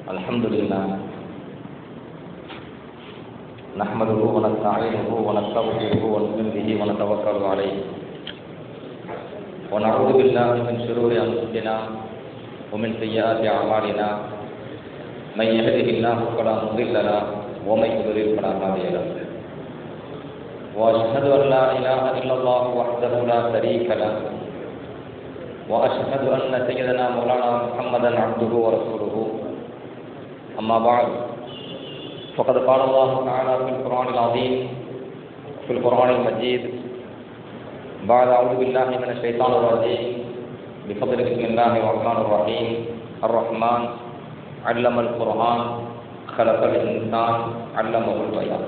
الحمد لله نحمده ونستعينه ونستغفره ونؤمن به ونتوكل عليه ونعوذ بالله من شرور انفسنا ومن سيئات اعمالنا من يهده الله فلا مضل له ومن يضلل فلا هادي له واشهد ان لا اله الا الله وحده لا شريك له واشهد ان سيدنا مولانا محمدا عبده ورسوله اما بعد فقد قال الله تعالى في القران العظيم في القران المجيد بعد اعوذ بالله من الشيطان الرجيم بفضل بسم الله الرحمن الرحيم الرحمن علم القران خلق الانسان علمه البيان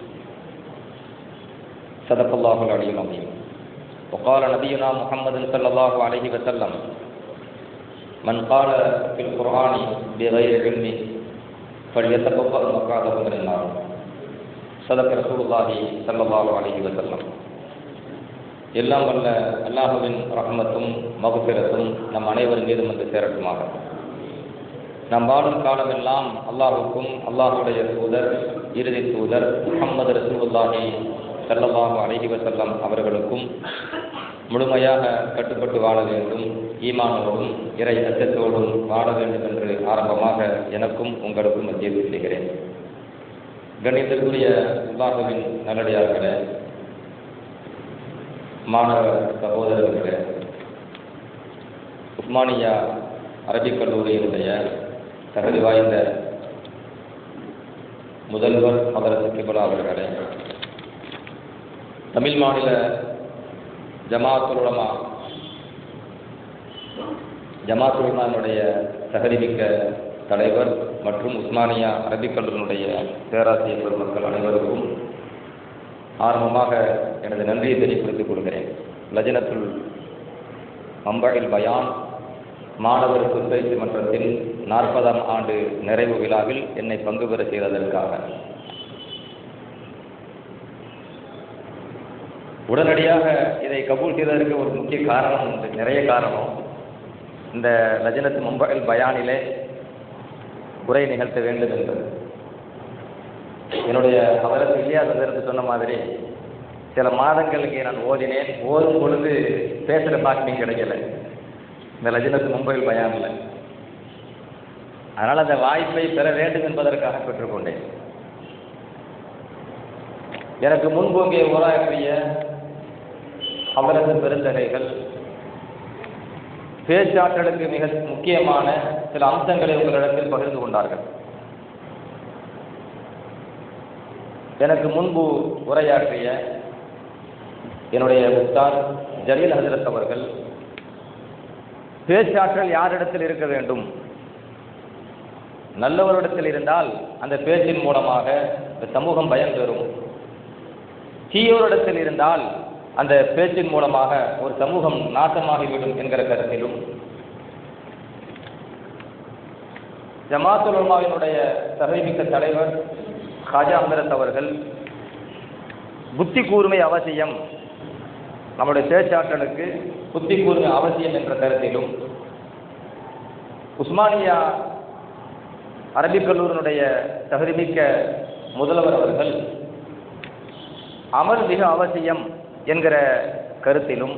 صدق الله العلي العظيم وقال نبينا محمد صلى الله عليه وسلم من قال في القرآن بغير علمه فليتبوأ مقعده من النار صدق رسول الله صلى الله عليه وسلم எல்லாம் வல்ல அல்லாஹுவின் ரஹமத்தும் மகுபிரத்தும் நம் அனைவரும் மீதும் வந்து சேரட்டுமாக நம் வாழும் காலமெல்லாம் அல்லாஹுக்கும் அல்லாஹுடைய தூதர் இறுதி தூதர் முகமது ரசூலுல்லாஹி சல்லல்லாஹு அலைஹி வசல்லம் அவர்களுக்கும் முழுமையாக கட்டுப்பட்டு வாழ வேண்டும் ஈமானோடும் இறை அச்சத்தோடும் வாழ வேண்டும் என்று ஆரம்பமாக எனக்கும் உங்களுக்கும் மத்திய செய்கிறேன் கணிதற்குரிய அல்லாஹுவின் நல்லடியார்களே மாணவ சகோதரர்களே உஸ்மானியா அரபிக் கல்லூரியினுடைய தகுதி வாய்ந்த முதல்வர் மதரசு கிபலா அவர்களே தமிழ் மாநில ஜமாத்துலமா ஜமாத்துலமானுடைய தகுதிமிக்க தலைவர் மற்றும் உஸ்மானியா அரபிக் கல்லூரியினுடைய பேராசிரியர் பெருமக்கள் அனைவருக்கும் ஆரம்பமாக எனது நன்றியை தெரியப்படுத்திக் கொள்கிறேன் லஜனத்துல் மம்பழில் பயான் மாணவர் சொற்பயிற்சி மன்றத்தின் நாற்பதாம் ஆண்டு நிறைவு விழாவில் என்னை பங்கு பெற செய்ததற்காக உடனடியாக இதை கபூல் செய்வதற்கு ஒரு முக்கிய காரணம் உண்டு நிறைய காரணம் இந்த லஜனத் மும்பைல் பயானிலே உரை நிகழ்த்த வேண்டும் என்பது என்னுடைய அவரது இல்லையா சந்தர்ப்பத்தை சொன்ன மாதிரி சில மாதங்களுக்கு நான் ஓதினேன் ஓதும் பொழுது பேசுகிற பாக்கியம் கிடைக்கல இந்த லஜனத் மும்பையில் பயானில் அதனால் அந்த வாய்ப்பை பெற வேண்டும் என்பதற்காக பெற்றுக்கொண்டேன் எனக்கு முன்பு இங்கே உரையாற்றிய அவரது பெருந்தகைகள் பேச்சாற்றலுக்கு மிக முக்கியமான சில அம்சங்களை உங்களிடத்தில் பகிர்ந்து கொண்டார்கள் எனக்கு முன்பு உரையாற்றிய என்னுடைய உஸ்தாத் ஜலீல் ஹசரத் அவர்கள் பேச்சாற்றல் யாரிடத்தில் இருக்க வேண்டும் நல்லவரிடத்தில் இருந்தால் அந்த பேச்சின் மூலமாக இந்த சமூகம் பயன் பெறும் தீயோரிடத்தில் இருந்தால் அந்த பேச்சின் மூலமாக ஒரு சமூகம் நாசமாகிவிடும் என்கிற கருத்திலும் ஜமாத்துல் உலமாவினுடைய தகுதிமிக்க தலைவர் ஹாஜா அமரத் அவர்கள் புத்தி கூர்மை அவசியம் நம்முடைய பேச்சாற்றலுக்கு புத்தி கூர்மை அவசியம் என்ற கருத்திலும் உஸ்மானியா அரபிக் கல்லூரினுடைய தகுதிமிக்க முதல்வர் அவர்கள் அமல் மிக அவசியம் என்கிற கருத்திலும்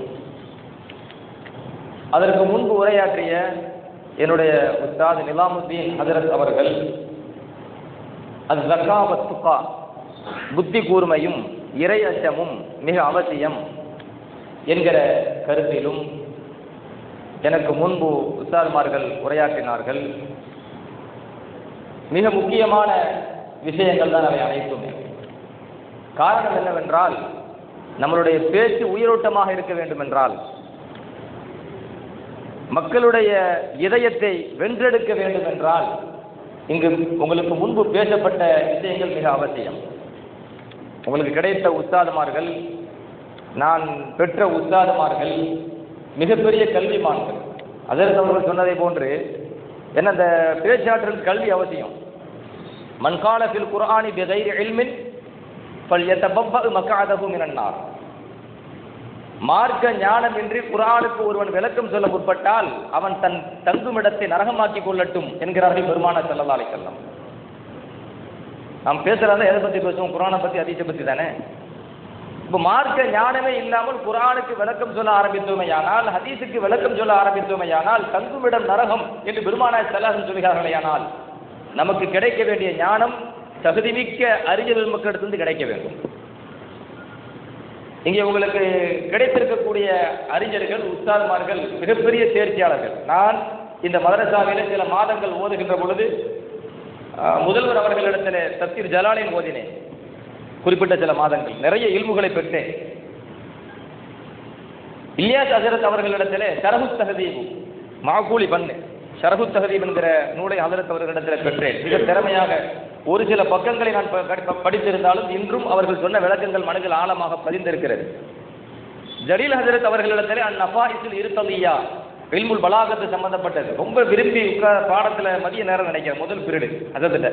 அதற்கு முன்பு உரையாற்றிய என்னுடைய உஸ்தாத் நிலாமுத்தீன் ஹசரத் அவர்கள் அது ஜக்காவத்துக்கா புத்தி கூர்மையும் இறை அச்சமும் மிக அவசியம் என்கிற கருத்திலும் எனக்கு முன்பு உஸ்தாதுமார்கள் உரையாற்றினார்கள் மிக முக்கியமான விஷயங்கள் தான் அவை அனைத்துமே காரணம் என்னவென்றால் நம்மளுடைய பேச்சு உயிரோட்டமாக இருக்க வேண்டும் என்றால் மக்களுடைய இதயத்தை வென்றெடுக்க வேண்டும் என்றால் இங்கு உங்களுக்கு முன்பு பேசப்பட்ட விஷயங்கள் மிக அவசியம் உங்களுக்கு கிடைத்த உஸ்தாதுமார்கள் நான் பெற்ற உஸ்தாதுமார்கள் மிகப்பெரிய கல்விமான்கள் அதற்கு அவர்கள் சொன்னதை போன்று என்ன அந்த பேச்சாற்றல் கல்வி அவசியம் மண்காலத்தில் குரானி பெதைர் எல்மின் பல் எத்த பப்ப மக்காதகு மினன்னார் மார்க்க ஞானமின்றி குரானுக்கு ஒருவன் விளக்கம் சொல்ல முற்பட்டால் அவன் தன் தங்குமிடத்தை நரகமாக்கிக் கொள்ளட்டும் என்கிறார்கள் பெருமான செல்லல்லா அலைக்கல்லாம் நாம் பேசுறதா எதை பத்தி பேசுவோம் குரானை பத்தி அதிசய பத்தி தானே இப்போ மார்க்க ஞானமே இல்லாமல் குரானுக்கு விளக்கம் சொல்ல ஆரம்பித்தோமையானால் ஹதீஸுக்கு விளக்கம் சொல்ல ஆரம்பித்தோமையானால் தங்குமிடம் நரகம் என்று பெருமானாய் செல்லாசன் சொல்கிறார்களேயானால் நமக்கு கிடைக்க வேண்டிய ஞானம் தகுதிமிக்க அறிஞர் மக்களிடத்திலிருந்து கிடைக்க வேண்டும் இங்கே உங்களுக்கு கிடைத்திருக்கக்கூடிய அறிஞர்கள் உஸ்தாதுமார்கள் மிகப்பெரிய தேர்ச்சியாளர்கள் நான் இந்த மதரசாவில சில மாதங்கள் ஓதுகின்ற பொழுது அஹ், முதல்வர் அவர்களிடத்தில் தப்சீர் ஜலாலின் ஓதினேன் குறிப்பிட்ட சில மாதங்கள் நிறைய இல்முகளை பெற்றேன் இலியாஸ் அசரத் அவர்களிடத்தில் ஷரஹு தகதீபு மாகூலி பண்ணு ஷரஹு தகதீப் என்கிற நூலை ஹசரத் அவர்களிடத்தில் பெற்றேன் மிக திறமையாக ஒரு சில பக்கங்களை நான் ப- ப- படித்திருந்தாலும் இன்றும் அவர்கள் சொன்ன விளக்கங்கள் மனதில் ஆழமாக பதிந்திருக்கிறது ஜலீல் ஹசரத் அவர்களிடத்தில் அந் நஃபாயிஸில் இருத்தலியா இல்முல் பலாகத்து சம்பந்தப்பட்டது ரொம்ப விரும்பி உட்கார பாடத்துல மதிய நேரம் நினைக்கிறேன் முதல் பீரியடு அதத்திட்ட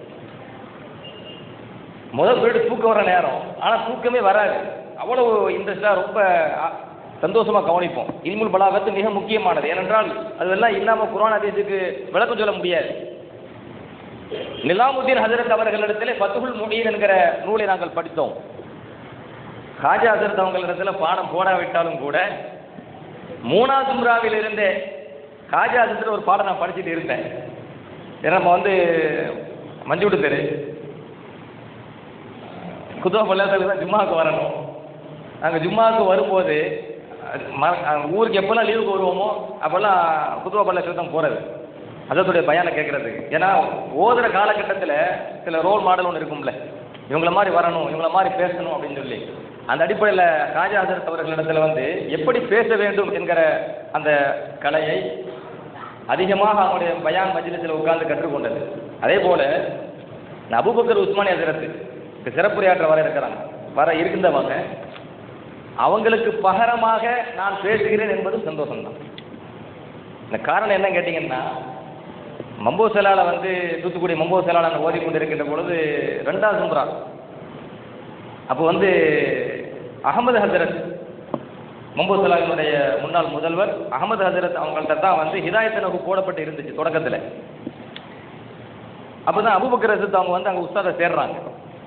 முதல் பீரியடு தூக்கம் வர நேரம் ஆனா தூக்கமே வராது அவ்வளவு இன்ட்ரெஸ்டா ரொம்ப அ, சந்தோஷமா கவனிப்போம் இல்முல் பலாகத்து மிக முக்கியமானது ஏனென்றால் அதெல்லாம் இல்லாம குர்ஆன் ஹதீஸுக்கு விளக்கம் சொல்ல முடியாது நிலாமுத்தீன் ஹஜரத் அவர்களிடத்திலே ஃபத்துஹுல் முபீன் என்கிற நூலை நாங்கள் படித்தோம் ஹாஜா ஹசரத் அவங்களிடத்துல பாடம் போடாவிட்டாலும் கூட மூணாவது சும்ராவில் இருந்தே ஹாஜா ஹசரத்தில் ஒரு பாடம் நான் படிச்சுட்டு இருந்தேன் ஏன்னா நம்ம வந்து மஞ்சுவிட்டு தெரு குத்துவா பள்ளியாசலுக்கு தான் ஜும்மாவுக்கு வரணும் நாங்கள் ஜும்மாவுக்கு வரும்போது அது ம- அஹ் ஊருக்கு எப்போல்லாம் லீவுக்கு வருவோமோ அப்போல்லாம் குத்துவா பள்ளியாசலுக்கு தான் போகிறது அதத்துடைய பயானை கேட்கறதுக்கு ஏன்னா ஓதுற காலகட்டத்தில் சில ரோல் மாடல் ஒன்று இருக்கும்ல இவங்கள மாதிரி வரணும் இவங்கள மாதிரி பேசணும் அப்படின்னு சொல்லி அந்த அடிப்படையில் காஜா ஹசரத் அவர்களிடத்தில் வந்து எப்படி பேச வேண்டும் என்கிற அந்த கலையை அதிகமாக அவங்களுடைய பயான் மஜ்லிஸில் உட்கார்ந்து கற்றுக்கொண்டது அதே போல இந்த அபூபக்கர் உஸ்மானி ஹசரத்து இப்போ சிறப்புரையாற்ற வர இருக்கிறாங்க வர இருக்கின்றவங்க அவங்களுக்கு பகரமாக நான் பேசுகிறேன் என்பதும் சந்தோஷம்தான் இந்த காரணம் என்ன கேட்டிங்கன்னா மம்போ செலால வந்து தூத்துக்குடி மம்போ செலால அங்கே ஓதி கொண்டிருக்கின்ற பொழுது ரெண்டாவது சும்ரா அப்போ வந்து அகமது ஹசரத் மம்போ செலாவினுடைய முன்னாள் முதல்வர் அகமது ஹசரத் அவங்கள்ட்ட தான் வந்து ஹிதாயத் நகு போடப்பட்டு இருந்துச்சு தொடக்கத்தில் அப்போ தான் அபுபக்கர் ஹசரத் அவங்க வந்து அங்கே உஸ்தாதை சேர்றாங்க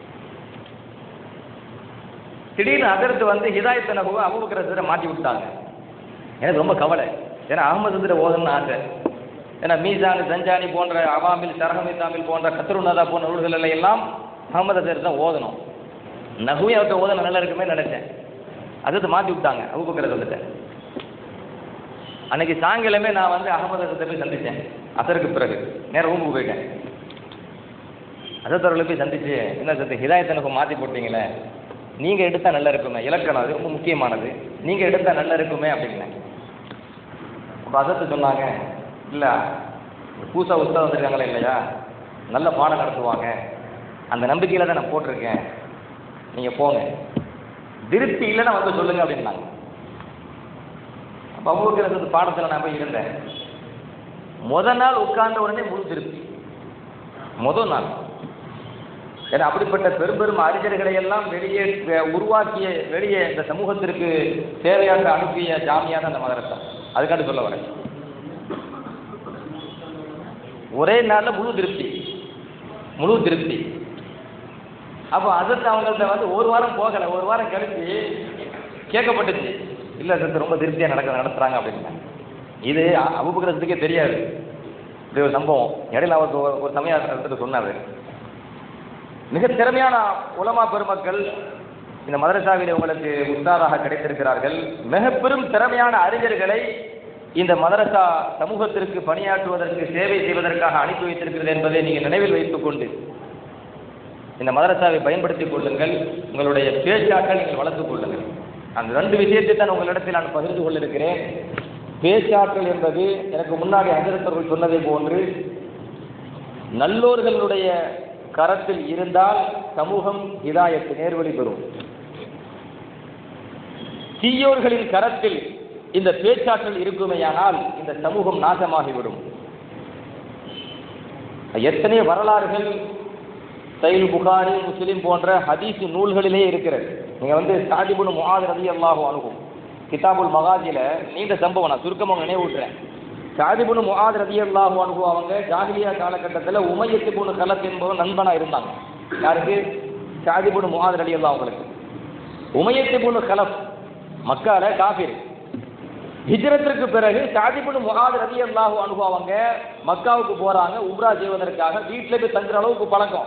திடீர்னு ஹசரத் வந்து ஹிதாயத் நகுவை அபுபக்கர் ஹசரத்தை மாட்டி விட்டாங்க எனக்கு ரொம்ப கவலை ஏன்னா அகமது ஹசரத் ஓதணும்னு ஆசை ஏன்னா மீசான் சஞ்சானி போன்ற அவாமில் சரகமி தாமில் போன்ற கத்ருநதா போன்ற நூல்கள் எல்லாம் அகமது ஹசரத் தான் ஓதணும் நகுவே அவர்கிட்ட ஓதன நல்லா இருக்குமே நினைச்சேன் அதுக்கு மாற்றி விட்டாங்க அபுபக்கர் வந்துட்டு அன்னைக்கு சாயங்காலமே நான் வந்து அகமது ஹசரத்தை போய் சந்தித்தேன் அசருக்கு பிறகு நேரா ரூமுக்கு போயிட்டேன் அசத்தவர்களை போய் சந்திச்சு என்ன சத்து ஹிதாயத் எனக்கு மாற்றி போட்டீங்களே நீங்கள் எடுத்தால் நல்லா இருக்குமே இலக்கணம் அது ரொம்ப முக்கியமானது நீங்கள் எடுத்தால் நல்லா இருக்குமே அப்படின்னேன் அப்போ அசத்து சொன்னாங்க இல்லை புதுசாக உஸ்தா வந்திருக்காங்களா இல்லையா நல்ல பாடம் நடத்துவாங்க அந்த நம்பிக்கையில் தான் நான் போட்டிருக்கேன் நீங்கள் போங்க திருப்தி இல்லைன்னா வந்து சொல்லுங்க அப்படின்னாங்க அப்போ அபூபக்கர் பாடத்தில் நான் போய் இருந்தேன் முத நாள் உட்கார்ந்த உடனே முழு திருப்தி முதல் நாள் ஏன்னா அப்படிப்பட்ட பெரும் பெரும் அறிஞர்களை எல்லாம் வெளியே வெ- உருவாக்கிய வெளியே இந்த சமூகத்திற்கு தேவையாக அனுப்பிய ஜாமியான அந்த மதரசா அதுக்காண்டி சொல்ல வரேன் ஒரே நாளில் முழு திருப்தி முழு திருப்தி அப்போ அதற்கு அவங்கள்ட்ட வந்து ஒரு வாரம் போகலை ஒரு வாரம் கழிச்சு கேட்கப்பட்டுச்சு இல்லை சார் ரொம்ப திருப்தியாக நடக்க நடத்துகிறாங்க அப்படின்னா இது அ- அபூபக்கரத்துக்கே தெரியாது இது ஒரு சம்பவம் இடையில அவருக்கு ஒரு- ஒரு சமயம் சொன்னார் மிக திறமையான உலமா பெருமக்கள் இந்த மதரசாவில் உங்களுக்கு உஸ்தாதாக கிடைத்திருக்கிறார்கள் மிக பெரும் திறமையான அறிஞர்களை இந்த மதரசா சமூகத்திற்கு பணியாற்றுவதற்கு சேவை செய்வதற்காக அனுப்பி வைத்திருக்கிறது என்பதை நீங்கள் நினைவில் வைத்துக் கொண்டு இந்த மதரசாவை பயன்படுத்திக் கொள்ளுங்கள் உங்களுடைய பேச்சாற்றல் நீங்கள் வளர்த்துக் கொள்ளுங்கள் அந்த ரெண்டு விஷயத்தை தான் உங்களிடத்தில் நான் பகிர்ந்து கொள்ள இருக்கிறேன் பேச்சாற்றல் என்பது எனக்கு முன்னாடி ஹஜரத்தவர்கள் சொன்னதை போன்று நல்லோர்களுடைய கரத்தில் இருந்தால் சமூகம் இதாயத்து நேர்வழி பெறும் தீயோர்களின் கரத்தில் இந்த பேச்சாற்றல் இருக்குமேயானால் இந்த சமூகம் நாசமாகிவிடும் எத்தனை வரலாறுகள் சைல் புகாரி முஸ்லிம் போன்ற ஹதீஸ் நூல்களிலே இருக்கிறது நீங்க வந்து சாதிபுன் முஆத் ரதி அல்லாஹு அனுகும் கிதாபுல் மகாஜில நீண்ட சம்பவம் நான் சுருக்கமாக நினைவூட்டுறேன் சாதிபுனு முஆத் ரதியல்லாஹு அன்ஹு அவங்க ஜாகிலியா காலகட்டத்தில் உமையத்து புனு கலத் என்பவன் நண்பனா இருந்தாங்க யாருக்கு சாதிபுனு முஆத் ரலியல்லாஹு அவங்களுக்கு உமையத்து புனு கலப் மக்கால காஃபிர் ஹிஜ்ரத்திற்கு பிறகு சாதிபுனு முஆத் ரலியல்லாஹு அன்ஹு அவங்க மக்காவுக்கு போறாங்க உம்ரா செய்வதற்காக வீட்டில் போய் தங்குற அளவுக்கு பழக்கம்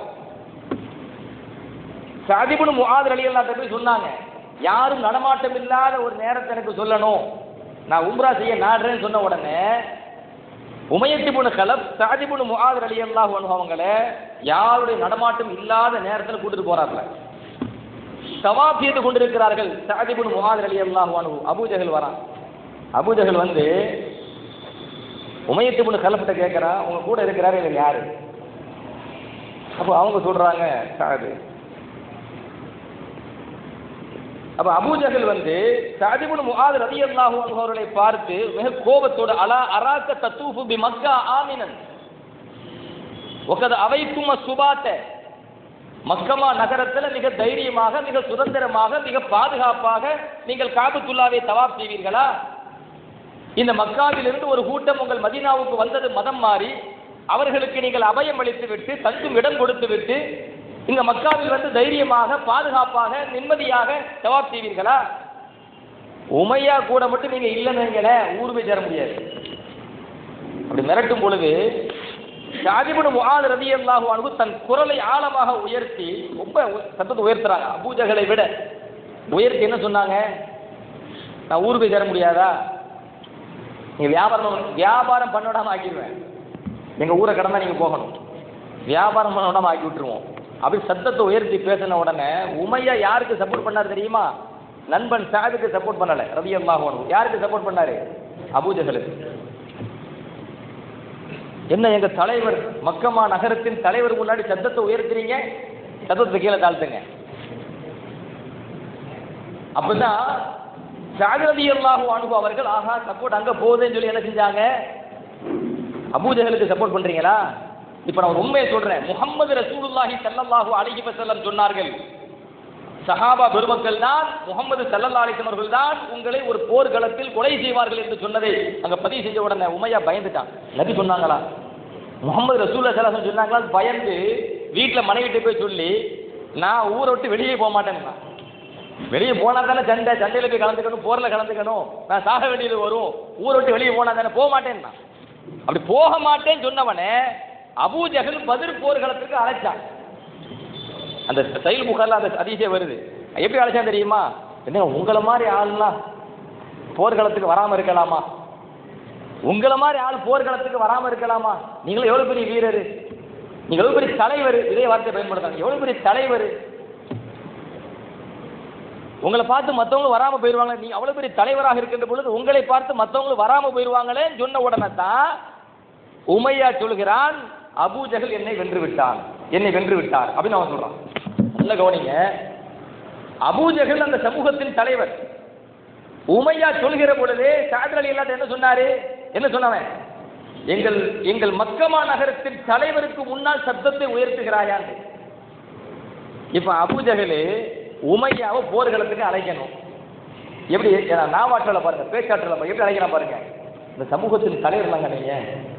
சாதிபுனு முஆத் ரலியல்லாஹு போய் சொன்னாங்க யாரும் நடமாட்டம் இல்லாத ஒரு நேரத்தை எனக்கு சொல்லணும் நான் உம்ரா செய்ய நாடுறேன்னு சொன்ன உடனே உமையத்திபுனு கலப் சாதிபுனு முஆத் ரலியல்லாஹு அன்ஹு அவங்கள யாருடைய நடமாட்டம் இல்லாத நேரத்தில் கூட்டிட்டு போறாப்ல தவாப் செய்து கொண்டிருக்கிறார்கள் சாதிபுனு முஆத் ரலியல்லாஹு அன்ஹு அபூஜஹல் வரான் அபூஜஹல் வந்து உமையத்திபுனு கலப்பிட்ட கேட்கறான் உங்க கூட இருக்கிறாரு இவர் யாரு அப்போ அவங்க சொல்றாங்க சாது அப்ப அபூஜஹல் வந்து சாதிபுன் முஆத் ரலியல்லாஹு அன்ஹு அவர்களை பார்த்து மிக கோபத்தோடு அலா அராக்க தத்தூஃபு பி மக்கா ஆமினன் ஒக்கத அவைக்கும் சுபாத்த மக்கமா நகரத்துல மிக தைரியமாக மிக சுதந்திரமாக மிக பாதுகாப்பாக நீங்கள் காபத்துல்லாவை தவாப் செய்வீர்களா இந்த மக்காவிலிருந்து ஒரு கூட்டம் உங்கள் மதீனாவுக்கு வந்தது மதம் மாறி அவர்களுக்கு நீங்கள் அபயம் அளித்து விட்டு தங்கும் இடம் கொடுத்து விட்டு இங்க மக்காவில் வந்து தைரியமாக பாதுகாப்பாக நிம்மதியாக தவாப் செய்வீர்களா உமையா கூட மட்டும் நீங்க இல்லைன்னு ஊர் போய் சேர முடியாது அப்படி மிரட்டும் பொழுது ஷாஜிபுன் முஆத் ரலியல்லாஹு அன்ஹு தன் குரலை ஆழமாக உயர்த்தி ரொம்ப உ- சத்தத்தை உயர்த்துறாங்க அபூஜகளை விட உயர்த்தி என்ன சொன்னாங்க நான் ஊர் போய் சேர முடியாதா நீங்க வியாபாரம் வியாபாரம் பண்ண விடாம ஆக்கிடுவேன் எங்க ஊரை கடந்தா நீங்க போகணும் வியாபாரம் பண்ண விடாம ஆக்கி விட்டுருவோம் அப்படி சத்தத்தை உயர்த்தி பேசின உடனே உமையா யாருக்கு சப்போர்ட் பண்ணாரு தெரியுமா நண்பன் சாதுக்கு சப்போர்ட் பண்ணல ரவி அல்லாஹ் யாருக்கு சப்போர்ட் பண்ணாரு அபூஜகளுக்கு என்ன எங்க தலைவர் மக்கமா நகரத்தின் தலைவர் முன்னாடி சத்தத்தை உயர்த்துறீங்க சத்தத்தை கீழே தாழ்த்துங்க அப்பதான் ஜாகிரதி அல்லாஹு அனுபவம் அவர்கள் ஆஹா சப்போர்ட் அங்க போகுதுன்னு சொல்லி என்ன செஞ்சாங்க அபூஜகளுக்கு சப்போர்ட் பண்றீங்களா இப்ப நான் ஒரு உண்மையை சொல்றேன் முகமது ரசூலுல்லாஹி ஸல்லல்லாஹு அலைஹி வஸல்லம் சொன்னார்கள் சஹாபா பெருமக்கள் தான் முகமது சல்லல்லா அலிஸ்லாம் அவர்கள் தான் உங்களை ஒரு போர்க்களத்தில் கொலை செய்வார்கள் என்று சொன்னதை அங்க பதிவு செஞ்ச உடனே உமையா பயந்துட்டான் நபி சொன்னாங்களா முகமது ரசூல்லா சலாசம் சொன்னாங்களா பயந்து வீட்டுல மனைவிட்டு போய் சொல்லி நான் ஊரை விட்டு வெளியே போக மாட்டேன்னா வெளியே போனா தானே சண்டை சண்டையில போய் கலந்துக்கணும் போர்ல கலந்துக்கணும் நான் சாக வேண்டியது வரும் ஊரை விட்டு வெளியே போனா தானே போக மாட்டேன்னா அப்படி போக மாட்டேன்னு சொன்னவனே அபூஜகல் பதிர் போர்க்களத்துக்கு அழைச்சான் அந்த செயல் புகார்ல அந்த அதிசயம் வருது எப்படி அழைச்சான் தெரியுமா என்ன உங்களை மாதிரி ஆள்லாம் போர்க்களத்துக்கு வராம இருக்கலாமா உங்களை மாதிரி ஆள் போர்க்களத்துக்கு வராம இருக்கலாமா நீங்களும் எவ்வளவு பெரிய வீரர் நீங்க எவ்வளவு பெரிய தலைவர் இதே வார்த்தையை பயன்படுத்தாங்க எவ்வளவு பெரிய தலைவர் உங்களை பார்த்து மற்றவங்க வராம போயிருவாங்க நீங்க அவ்வளவு பெரிய தலைவராக இருக்கின்ற பொழுது உங்களை பார்த்து மற்றவங்க வராம போயிருவாங்களேன்னு சொன்ன உடனே தான் உமையா சொல்கிறான் அபூஜகல் என்னை வென்று விட்டான் என்னை வென்று விட்டார் அப்படின்னு அவன் சொல்றான் நல்ல கவனிங்க அபூஜகல் அந்த சமூகத்தின் தலைவர் உமையா சொல்கிற பொழுது சாதர் அலி அல்லாஹ் என்ன சொன்னாரு என்ன சொன்னவன் எங்கள் எங்கள் மக்கமா நகரத்தின் தலைவருக்கு முன்னால் சப்தத்தை உயர்த்துகிறாயான்னு இப்ப அபூஜகலு உமையாவை போர்க்களத்துக்கு அழைக்கணும் எப்படி ஏன்னா நாவாற்றல பாருங்க பேச்சாற்றல பாருங்க எப்படி அழைக்கிறான் பாருங்க இந்த சமூகத்தின் தலைவர்லாங்க நீங்க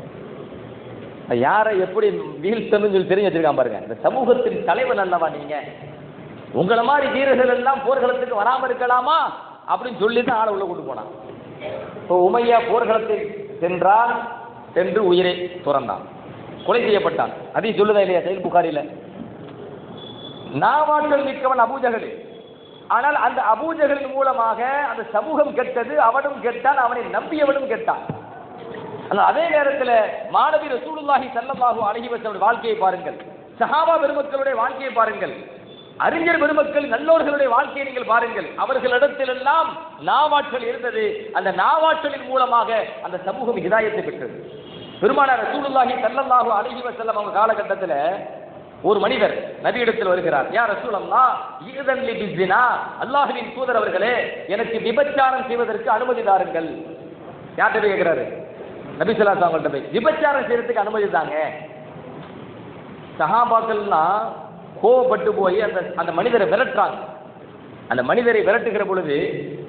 யாரை எப்படி வீழ்த்தணும்னு சொல்லி தெரிஞ்சு வச்சிருக்கான் பாருங்க இந்த சமூகத்தின் தலைவர் அல்லவா நீங்க உங்களை மாதிரி வீரர்கள் எல்லாம் போர்க்களத்துக்கு வராம இருக்கலாமா அப்படின்னு சொல்லி தான் ஆளை உள்ள கூட்டு போனான் இப்போ உமையா போர்க்களத்தில் சென்றான் சென்று உயிரை துறந்தான் கொலை செய்யப்பட்டான் அதையும் சொல்லுதா இல்லையா செயல் புகாரில நாவாற்றல் மிக்கவன் அபூஜகல் ஆனால் அந்த அபூஜகலின் மூலமாக அந்த சமூகம் கெட்டது அவனும் கெட்டான் அவனை நம்பியவனும் கெட்டான் ஆனால் அதே நேரத்தில் மாணவி ரசூலுல்லாஹி ஸல்லல்லாஹு அலைஹி வஸல்லம் வாழ்க்கையை பாருங்கள் சஹாபா பெருமக்களுடைய வாழ்க்கையை பாருங்கள் அறிஞர் பெருமக்கள் நல்லோர்களுடைய வாழ்க்கையை நீங்கள் பாருங்கள் அவர்களிடத்திலெல்லாம் நாவாற்றல் இருந்தது அந்த நாவாற்றலின் மூலமாக அந்த சமூகம் ஹிதாயத்தை பெற்றது பெருமானார் ரசூலுல்லாஹி ஸல்லல்லாஹு அலைஹி வஸல்லம் அவங்க காலகட்டத்தில் ஒரு மனிதர் நபியிடத்தில் வருகிறார் யார் ரசூலல்லா ஈதன் லி பிஸ்ஸினா அல்லாஹ்வின் தூதர் அவர்களே எனக்கு விபச்சாரம் செய்வதற்கு அனுமதி தாருங்கள் யார்கிட்ட போய் கேட்கிறாரு நபி ஸல்லல்லாஹு அவங்கள்ட்ட போய் விபச்சாரம் செய்யறதுக்கு அனுமதி தாங்க சஹாபாக்கள்லாம் கோவப்பட்டு போய் அந்த அந்த மனிதரை விரட்டுறாங்க அந்த மனிதரை விரட்டுகிற பொழுது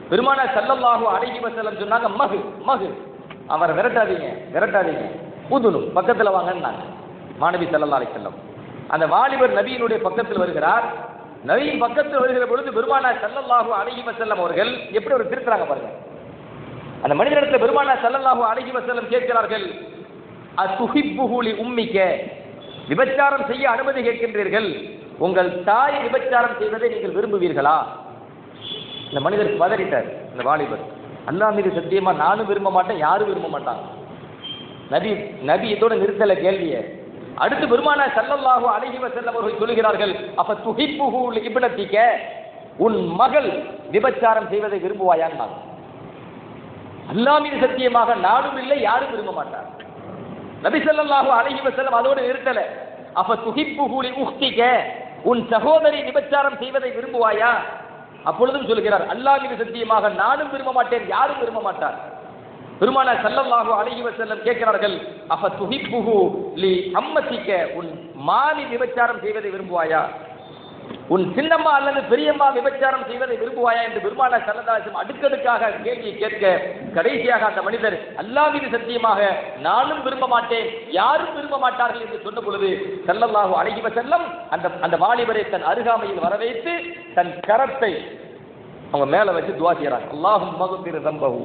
பெருமான சல்லல்லாஹு அலைஹி வஸல்லம் சொன்னாங்க மகு மகு அவரை விரட்டாதீங்க விரட்டாதீங்க ஊதுனு பக்கத்துல வாங்கன்னாங்க மாணவி சல்லல்லா அலைஹி வஸல்லம் அந்த வாலிபர் நபியினுடைய பக்கத்தில் வருகிறார் நபியின் பக்கத்தில் வருகிற பொழுது பெருமானா சல்லல்லாஹு அலைஹி வஸல்லம் அவர்கள் எப்படி ஒரு திருத்துறாங்க பாருங்க அந்த மனிதனிடத்தில் பெருமானா சல்லல்லாஹு அலைஹி வஸல்லம் கேட்கிறார்கள் அசுஹிப்புஹுலி உம்மிக்க விபச்சாரம் செய்ய அனுமதி கேட்கின்றீர்கள் உங்கள் தாய் விபச்சாரம் செய்வதை நீங்கள் விரும்புவீர்களா இந்த மனிதர் பதறிட்டார் இந்த வாலிபர் அல்லாஹ் மீது சத்தியமா நானும் விரும்ப மாட்டேன் யாரும் விரும்ப மாட்டாங்க நபி நபி இதோட நிறுத்தல கேள்வியை அடுத்து பெருமானா சல்லல்லாஹு அலைஹி வஸல்லம் அவர்கள் சொல்கிறார்கள் அப்ப துஹிப்புஹு இப்னத்திக்க உன் மகள் விபச்சாரம் செய்வதை விரும்புவாயான்னாங்க அல்லாஹ் மீது சத்தியமாக நானும் இல்லை யாரும் விரும்ப மாட்டார் நபி ஸல்லல்லாஹு அலைஹி வஸல்லம் அதோடு நிறுத்தல அப்ப துஹிப்புஹு லி உக்திக உன் சகோதரி விபச்சாரம் செய்வதை விரும்புவாயா அப்பொழுதும் சொல்கிறார் அல்லாஹ் மீது சத்தியமாக நானும் விரும்ப மாட்டேன் யாரும் விரும்ப மாட்டார் பெருமானா சல்லல்லாஹு அலைஹி வஸல்லம் கேட்கிறார்கள் அப்ப துஹிப்புஹு லி அம்மத்திக்க உன் மாமி விபச்சாரம் செய்வதை விரும்புவாயா உன் சின்னம்மா அல்லது பெரியம்மா விபச்சாரம் செய்வதை விரும்புவாயா என்று பெருமானா சல்லதாசம் அடுக்கடுக்காக கேள்வியை கேட்க கடைசியாக அந்த மனிதர் அல்லாஹ் மீது சத்தியமாக நானும் விரும்ப மாட்டேன் யாரும் விரும்ப மாட்டார்கள் என்று சொன்ன பொழுது சல்லல்லாஹு அலைஹி வஸல்லம் அந்த அந்த வாலிபரை தன் அருகாமையில் வரவைத்து தன் கரத்தை அவங்க மேல வச்சு துவா செய்யறாங்க அல்லாஹும் மகுபிர் தம்பஹு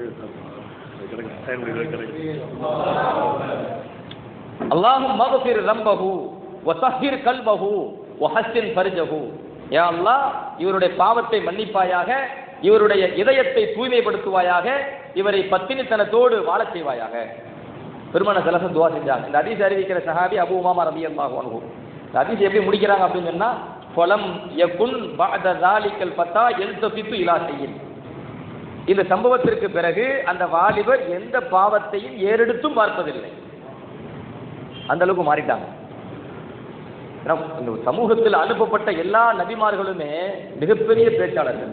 அல்லாஹும் மகுபிர் ரம்பஹு வசஹிர் கல்பஹு வஹஸ்ஸின் ஃபர்ஜஹு யா அல்லாஹ் இவருடைய பாவத்தை மன்னிப்பாயாக இவருடைய இதயத்தை தூய்மைப்படுத்துவாயாக இவரை பத்தினித்தனத்தோடு வாழச் செய்வாயாக பெருமான சலசம் துவா செஞ்சாங்க இந்த அதிச அறிவிக்கிற சஹாபி அபு உமாமா ரபி அல்லாஹு அனுகு இந்த அதிசை எப்படி முடிக்கிறாங்க அப்படின்னு சொன்னா பொலம் யகுன் பஅத ذلكல் பத்தா எல்தபித்து இலா செய்யின் இந்த சம்பவத்திற்கு பிறகு அந்த வாலிபர் எந்த பாவத்தையும் ஏறெடுத்தும் பார்ப்பதில்லை அந்த அளவுக்கு மாறிட்டாங்க ஏன்னா, இந்த சமூகத்தில் அனுப்பப்பட்ட எல்லா நபிமார்களுமே மிகப்பெரிய பேச்சாளர்கள்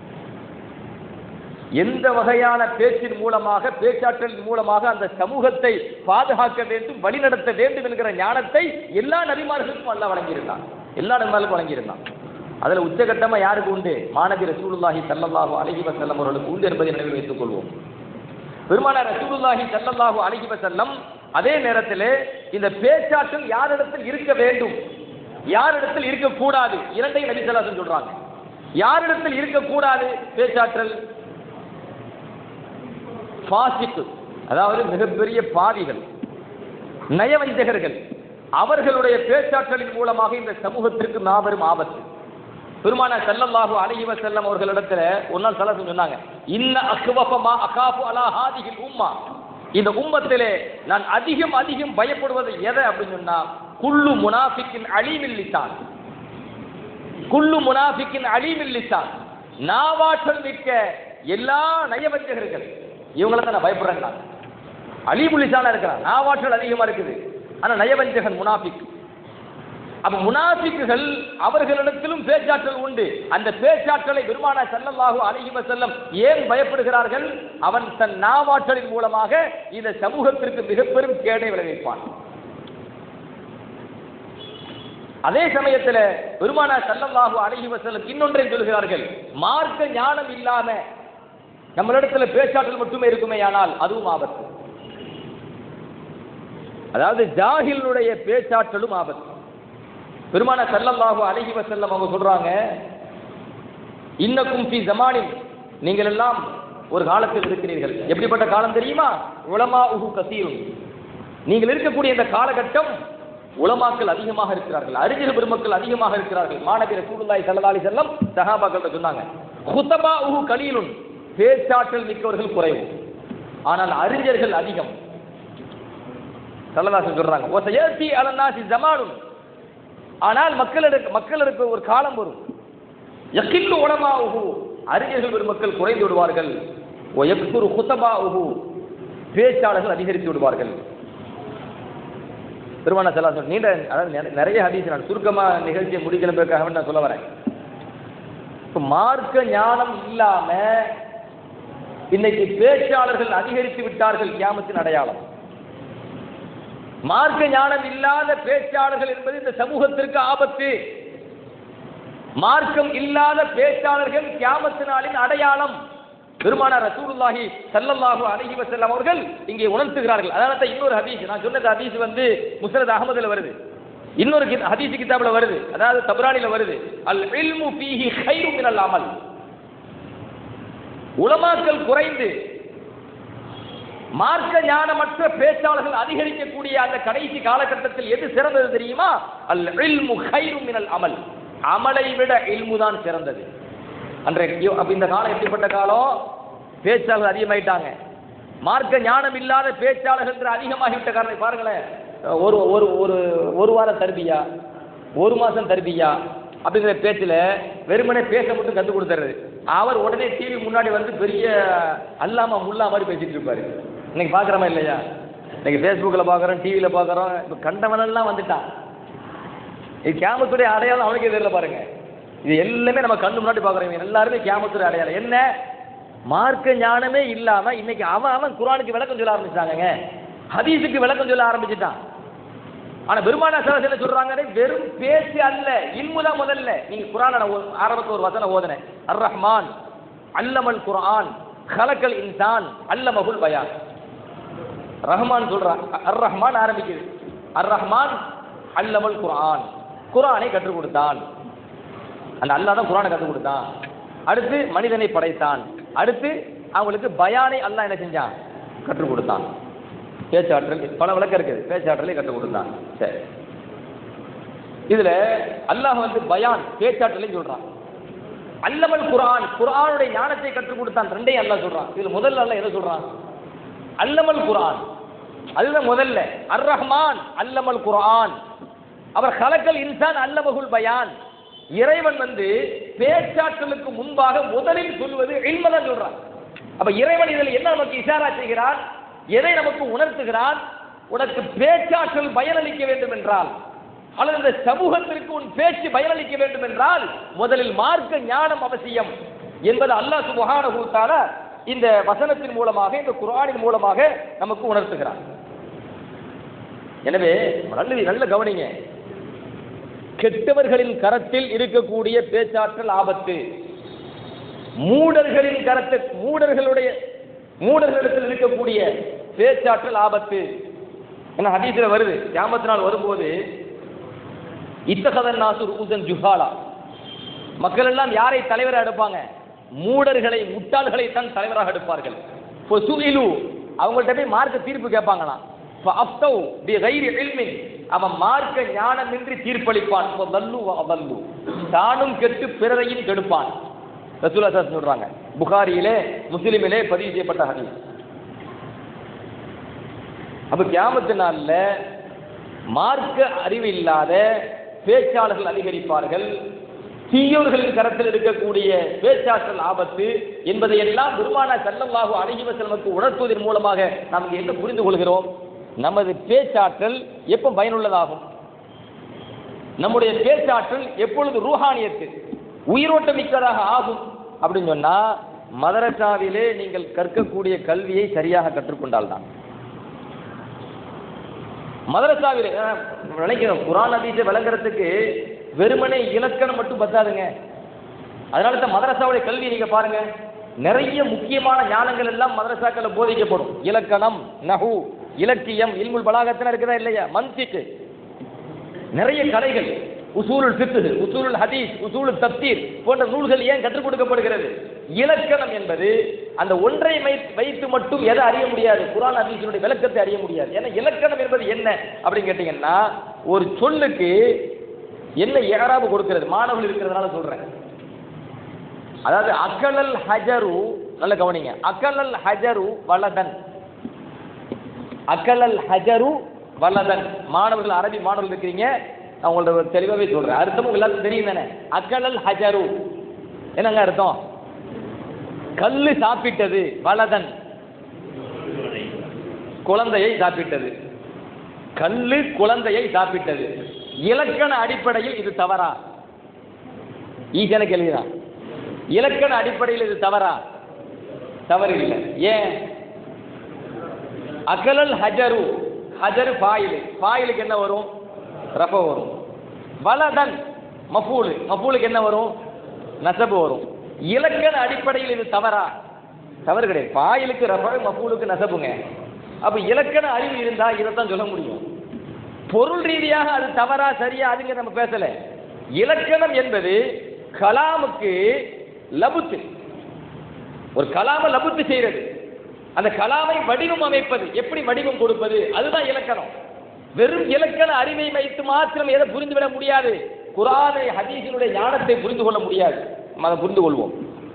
எந்த வகையான பேச்சின் மூலமாக பேச்சாற்றலின் மூலமாக அந்த சமூகத்தை பாதுகாக்க வேண்டும் வழிநடத்த வேண்டும் என்கிற ஞானத்தை எல்லா நபிமார்களுக்கும் அல்லாஹ் வழங்கியிருந்தான் எல்லா நபிமார்களுக்கும் வழங்கியிருந்தான் அதுல உச்சகட்டமா யாருக்கு உண்டு மாநபி ரசூலுல்லாஹி ஸல்லல்லாஹு அலைஹி வஸல்லம் அவர்களுக்கு உண்டு என்பதை நினைவில் வைத்துக் கொள்வோம் பெருமானார் ரசூலுல்லாஹி ஸல்லல்லாஹு அலைஹி வஸல்லம் அதே நேரத்திலே இந்த பேச்சாற்றல் யாரிடத்தில் இருக்க வேண்டும் யாரிடத்தில் இருக்கக்கூடாது இரண்டையும் நபி ஸல்லல்லாஹு அலைஹி வஸல்லம் சொல்றாங்க யாரிடத்தில் இருக்கக்கூடாது பேச்சாற்றல் பாசிக்கு அதாவது மிகப்பெரிய பாவிகள் நயவஞ்சகர்கள் அவர்களுடைய பேச்சாற்றலின் மூலமாக இந்த சமூகத்திற்கு மாபெரும் ஆபத்து பெருமான ஸல்லல்லாஹு அலைஹி வஸல்லம் அவர்களிடத்துல ஒரு நாள் சல்லல்லாஹு சொன்னாங்க இன்ன அக்வஃபமா அகாஃபு அலா ஹாதிஹில் உம்மா இந்த உம்மத்திலே நான் அதிகம் அதிகம் பயப்படுவது எதை அப்படின்னு சொன்னா குல்லு முனாஃபிக்கின் அலீமில் லிசான் குல்லு முனாஃபிக்கின் அலீமில் லிசான் நாவாற்றல் மிக்க எல்லா நயவஞ்சகர்கள் இவங்களை தான் நான் பயப்படுறேன் அலீமுல் லிசானா இருக்கிறான் நாவாற்றல் அதிகமா இருக்குது ஆனா நயவஞ்சகன் முனாஃபிக் அப்ப முனாஃபிக்குகள் அவர்களிடத்திலும் பேச்சாற்றல் உண்டு அந்த பேச்சாற்றலை பெருமானா ஸல்லல்லாஹு அலைஹி வஸல்லம் ஏன் பயப்படுகிறார்கள் அவன் தன் நாவாற்றலின் மூலமாக இந்த சமூகத்திற்கு மிக பெரும் கேடை விளைவிப்பான் அதே சமயத்தில் பெருமானா ஸல்லல்லாஹு அலைஹி வஸல்லம் இன்னொன்றை சொல்கிறார்கள் மார்க்க ஞானம் இல்லாம நம்மளிடத்துல பேச்சாற்றல் மட்டுமே இருக்குமே ஆனால் அதுவும் ஆபத்து அதாவது ஜாகிலுடைய பேச்சாற்றலும் ஆபத்து பெருமான ஸல்லல்லாஹு அலைஹி வஸல்லம் அவங்க சொல்றாங்க இன்னக்கும் ஃபி ஜமானின் நீங்கள் எல்லாம் ஒரு காலத்தில் இருக்கிறீர்கள் எப்படிப்பட்ட காலம் தெரியுமா உலமா உஹு கசீரும் நீங்கள் இருக்கக்கூடிய இந்த காலகட்டம் உலமாக்கள் அதிகமாக இருக்கிறார்கள் அறிஞர் பெருமக்கள் அதிகமாக இருக்கிறார்கள் மாணவி ரசூலுல்லாஹி ஸல்லல்லாஹு அலைஹி வஸல்லம் சஹாபாக்கள் சொன்னாங்க குத்தபா உஹு கலீலுன் பேச்சாற்றல் மிக்கவர்கள் குறைவு ஆனால் அறிஞர்கள் அதிகம் சல்லல்லாஹு சொல்றாங்க ஒச ஏசி அலன்னாசி ஜமானுன் ஆனால் மக்களுக்கு மக்களுக்கு ஒரு காலம் வரும் யக்கில்லு உலமாவுஹு அறிஞர்கள் பெருமக்கள் குறைந்து விடுவார்கள் ஓ யக்சுரு குத்தபாவுஹு பேச்சாளர்கள் அதிகரித்து விடுவார்கள் திருமண செல்லா சொல் நீண்ட அதாவது நிறை- நிறைய ஹதீஸ் நான் சுருக்கமா நிகழ்ச்சியை முடிக்கணுன்றதுக்காக நான் சொல்ல வரேன் இப்ப மார்க்க ஞானம் இல்லாம இன்னைக்கு பேச்சாளர்கள் அதிகரித்து விட்டார்கள் கியாமத்தின் அடையாளம் மார்க்க ஞானம் இல்லாத பேச்சாளர்கள் என்பது இந்த சமூகத்திற்கு ஆபத்து மார்க்கம் இல்லாத பேச்சாளர்கள் கியாமத்து நாளின் அடையாளம் பெருமானார் ரசூலுல்லாஹி ஸல்லல்லாஹு அலைஹி வஸல்லம் அவர்கள் இங்கே உணர்த்துகிறார்கள் அதனால தான் இன்னொரு ஹதீஸ் நான் சொன்னது ஹதீஸ் வந்து முஸ்னத் அகமதுல வருது இன்னொரு கித- ஹதீஸ் கிதாப்ல வருது அதாவது தப்ரானில வருது அல் இல்மு ஃபீஹி கைரு மினல் அமல் உலமாக்கள் குறைந்து மார்க்க ஞானமற்ற பேச்சாளர்கள் அதிகரிக்கக்கூடிய அந்த கடைசி காலகட்டத்தில் எது சிறந்தது தெரியுமா அல் இல்மு கைரு மினல் அமல் அமலை விட இல்மு தான் சிறந்தது அன்றைய அப்ப இந்த காலம் எப்படிப்பட்ட காலம் பேச்சாளர்கள் அதிகமாயிட்டாங்க மார்க்க ஞானம் இல்லாத பேச்சாளர்கள் அதிகமாகிவிட்ட காரணம் பாருங்களேன் ஒரு ஒரு ஒரு ஒரு வாரம் தர்பியா ஒரு மாசம் தர்பியா அப்படிங்கிற பேச்சுல வெறுமனே பேச மட்டும் கற்றுக் கொடுத்துறது அவர் உடனே டிவி முன்னாடி வந்து பெரிய அல்லாம முல்லா மாதிரி பேசிட்டு இருப்பாரு இன்னைக்கு பார்க்குறோமா இல்லையா இன்னைக்கு ஃபேஸ்புக்கில் பார்க்குறோம் டிவியில் பார்க்குறோம் இப்போ கண்டவனெல்லாம் வந்துட்டான் இது கேமத்துடைய அடையாளம் அவனுக்கே தெரியல பாருங்க இது எல்லாமே நம்ம கண்ணு முன்னாடி பார்க்குறோம் இவங்க எல்லாருமே கேமத்துடைய அடையாளம் என்ன மார்க்க ஞானமே இல்லாம இன்னைக்கு அவன் அவன் குரானுக்கு விளக்கம் சொல்ல ஆரம்பிச்சாங்கங்க ஹதீஸுக்கு விளக்கம் சொல்ல ஆரம்பிச்சுட்டான் ஆனா பெருமானா சார் என்ன சொல்றாங்க வெறும் பேச்சு அல்ல இல்முதான் முதல்ல நீங்க குரான ஆரம்பத்தில் ஒரு வசனம் ஓதுனேன் அர் ரஹ்மான் அல்லமல் குர்ஆன் கலக்கல் இன்சான் அல்லமகுல் பயான் ரஹ்மான் சொல்றான் அர் ரஹ்மான் ஆரம்பிக்குது அர் ரஹ்மான் அல்லமல் குர்ஆன் குர்ஆனை கற்றுக் கொடுத்தான் அந்த அல்லாஹ் தான் குர்ஆனை கற்றுக் கொடுத்தான் அடுத்து மனிதனை படைத்தான் அடுத்து அவங்களுக்கு பயானை அல்லாஹ் என்ன செஞ்சான் கற்றுக் கொடுத்தான் பேச்சாற்றல் பல விளக்கம் இருக்குது பேச்சாற்றலை கற்றுக் கொடுத்தான் சரி இதுல அல்லாஹ் வந்து பயான் பேச்சாற்றலை சொல்றான் அல்லமல் குர்ஆன் குர்ஆனுடைய ஞானத்தை கற்றுக் கொடுத்தான் ரெண்டையும் அல்லாஹ் சொல்றான் இதுல முதல்ல அல்லாஹ் என்ன சொல்றான் அல்லமல் குர்ஆன் அதுதான் முதல்ல அர் ரஹ்மான் அல்லமல் குர்ஆன் அவர் கலக்கல் இன்சான் அல்லமகுல் பயான் இறைவன் வந்து பேச்சாற்றலுக்கு முன்பாக முதலில் சொல்வது இல்மதான் சொல்றான் அப்ப இறைவன் இதில் என்ன நமக்கு இஷாரா செய்கிறான் எதை நமக்கு உணர்த்துகிறான் உனக்கு பேச்சாற்றல் பயனளிக்க வேண்டும் என்றால் அல்லது இந்த சமூகத்திற்கு உன் பேச்சு பயனளிக்க வேண்டும் என்றால் முதலில் மார்க்க ஞானம் அவசியம் என்பது அல்லாஹ் சுபஹானஹு தஆலா இந்த வசனத்தின் மூலமாக இந்த குர்ஆனின் மூலமாக நமக்கு உணர்த்துகிறான் எனவே நல்ல நல்ல கவனிங்க கெட்டவர்களின் கரத்தில் இருக்கக்கூடிய பேச்சாற்றல் ஆபத்து மூடர்களின் கரத்தில் மூடர்களுடைய மூடர்களிடத்தில் இருக்கக்கூடிய பேச்சாற்றல் ஆபத்து என்ன ஹதீஸ்ல வருது கியாமத்து நாள் வரும்போது இத்தகதன் நாசு ரூசன் ஜுஹாலா மக்கள் எல்லாம் யாரை தலைவராக எடுப்பாங்க மூடர்களை முட்டாள்களை தான் தலைவராக எடுப்பார்கள் ஃபசுஇலு அவங்கள்ட்ட போய் மார்க்க தீர்ப்பு கேட்பாங்களாம் ஃபஅஃப்தவ் பிகைரி இல்மின் அவன் மார்க்க ஞானமின்றி தீர்ப்பளிப்பான் ஃபதல்லு வஅதல்லு தானும் கெட்டு பிறரையும் கெடுப்பான் ரசூலுல்லாஹி ஸல்லல்லாஹு அலைஹி சொல்றாங்க புகாரியிலே முஸ்லிமிலே பதிவு செய்யப்பட்ட ஹதீஸ் அப்ப கியாமத்து நாள்ல மார்க்க அறிவு இல்லாத பேச்சாளர்கள் அதிகரிப்பார்கள் தீயோர்களின் கரத்தில் இருக்கக்கூடிய பேச்சாற்றல் ஆபத்து என்பதையெல்லாம் பெருமானா ஸல்லல்லாஹு அலைஹி வஸல்லமுக்கு உணர்த்துவதன் மூலமாக நாம் இங்கே என்ன புரிந்து கொள்கிறோம் நமது பேச்சாற்றல் எப்போ பயனுள்ளதாகும் நம்முடைய பேச்சாற்றல் எப்பொழுது ரூஹானியத்து உயிரோட்டம் மிக்கதாக ஆகும் அப்படின்னு சொன்னா மதரசாவிலே நீங்கள் கற்கக்கூடிய கல்வியை சரியாக கற்றுக்கொண்டால்தான் மதரசாவிலே அஹ், நினைக்கிறோம் குரான் ஹதீஸை விளங்குறதுக்கு வெறுமனே இலக்கணம் மட்டும் பத்தாதுங்க அதனால தான் மதரசாவுடைய கல்வி நீங்க பாருங்க நிறைய முக்கியமான ஞானங்கள் எல்லாம் மதரசாக்களில் போதிக்கப்படும் இலக்கணம் நஹு இலக்கியம் இல்முல் பலாகத்தில் இருக்குதா இல்லையா மன்சிக்கு நிறைய கலைகள் உசூலுல் ஃபிக்ஹ் உசூலுல் ஹதீஸ் உசூலுல் தப்தீர் போன்ற நூல்கள் ஏன் கற்றுக் கொடுக்கப்படுகிறது இலக்கணம் என்பது அந்த ஒன்றை மை- வைத்து மட்டும் எதை அறிய முடியாது குர்ஆன் ஹதீஸினுடைய விளக்கத்தை அறிய முடியாது ஏன்னா இலக்கணம் என்பது என்ன அப்படின்னு கேட்டீங்கன்னா ஒரு சொல்லுக்கு என்ன ஏறாபு கொடுக்கிறது மாணவர்கள் இருக்கிறதுனால சொல்றேன் அதாவது அக்கலல் ஹஜரு நல்ல கவனிங்க அக்கலல் ஹஜரு வலதன் அக்கலல் ஹஜரு வலதன் மாணவர்கள் அரபி மாணவர்கள் இருக்கிறீங்க நான் உங்கள்ட்ட தெளிவாகவே சொல்றேன் அர்த்தமும் எல்லாத்துக்கும் தெரியும் தானே அக்கலல் ஹஜரு என்னங்க அர்த்தம் கல்லு சாப்பிட்டது வலதன் குழந்தையை சாப்பிட்டது கல்லு குழந்தையை சாப்பிட்டது இலக்கண அடிப்படையில் இது தவறா ஈஸியான கேள்விதான் இலக்கண அடிப்படையில் இது தவறா தவறு இல்லை ஏன் அகலல் ஹஜரு ஹஜரு ஃபாயிலு ஃபாயிலுக்கு என்ன வரும் ரஃப வரும் வலதன் மஃபூலு மஃபூலுக்கு என்ன வரும் நசபு வரும் இலக்கண அடிப்படையில் இது தவறா தவறு கிடையாது பாயிலுக்கு ரஃபா மஃபூலுக்கு நசபுங்க அப்ப இலக்கண அறிவு இருந்தா இதைத்தான் சொல்ல முடியும் பொருள் ரீதியாக அது தவறா சரியா அதுங்க நம்ம பேசல இலக்கணம் என்பது கலாமுக்கு லபுத்து ஒரு கலாம லபுத்து செய்யறது அந்த கலாமை வடிவம் அமைப்பது எப்படி வடிவம் கொடுப்பது அதுதான் இலக்கணம் வெறும் இலக்கண அறிவை வைத்து மாத்திரம் எதை புரிந்துவிட முடியாது குரானை ஹதீஸினுடைய ஞானத்தை புரிந்து கொள்ள முடியாது நம்ம அதை புரிந்து கொள்வோம்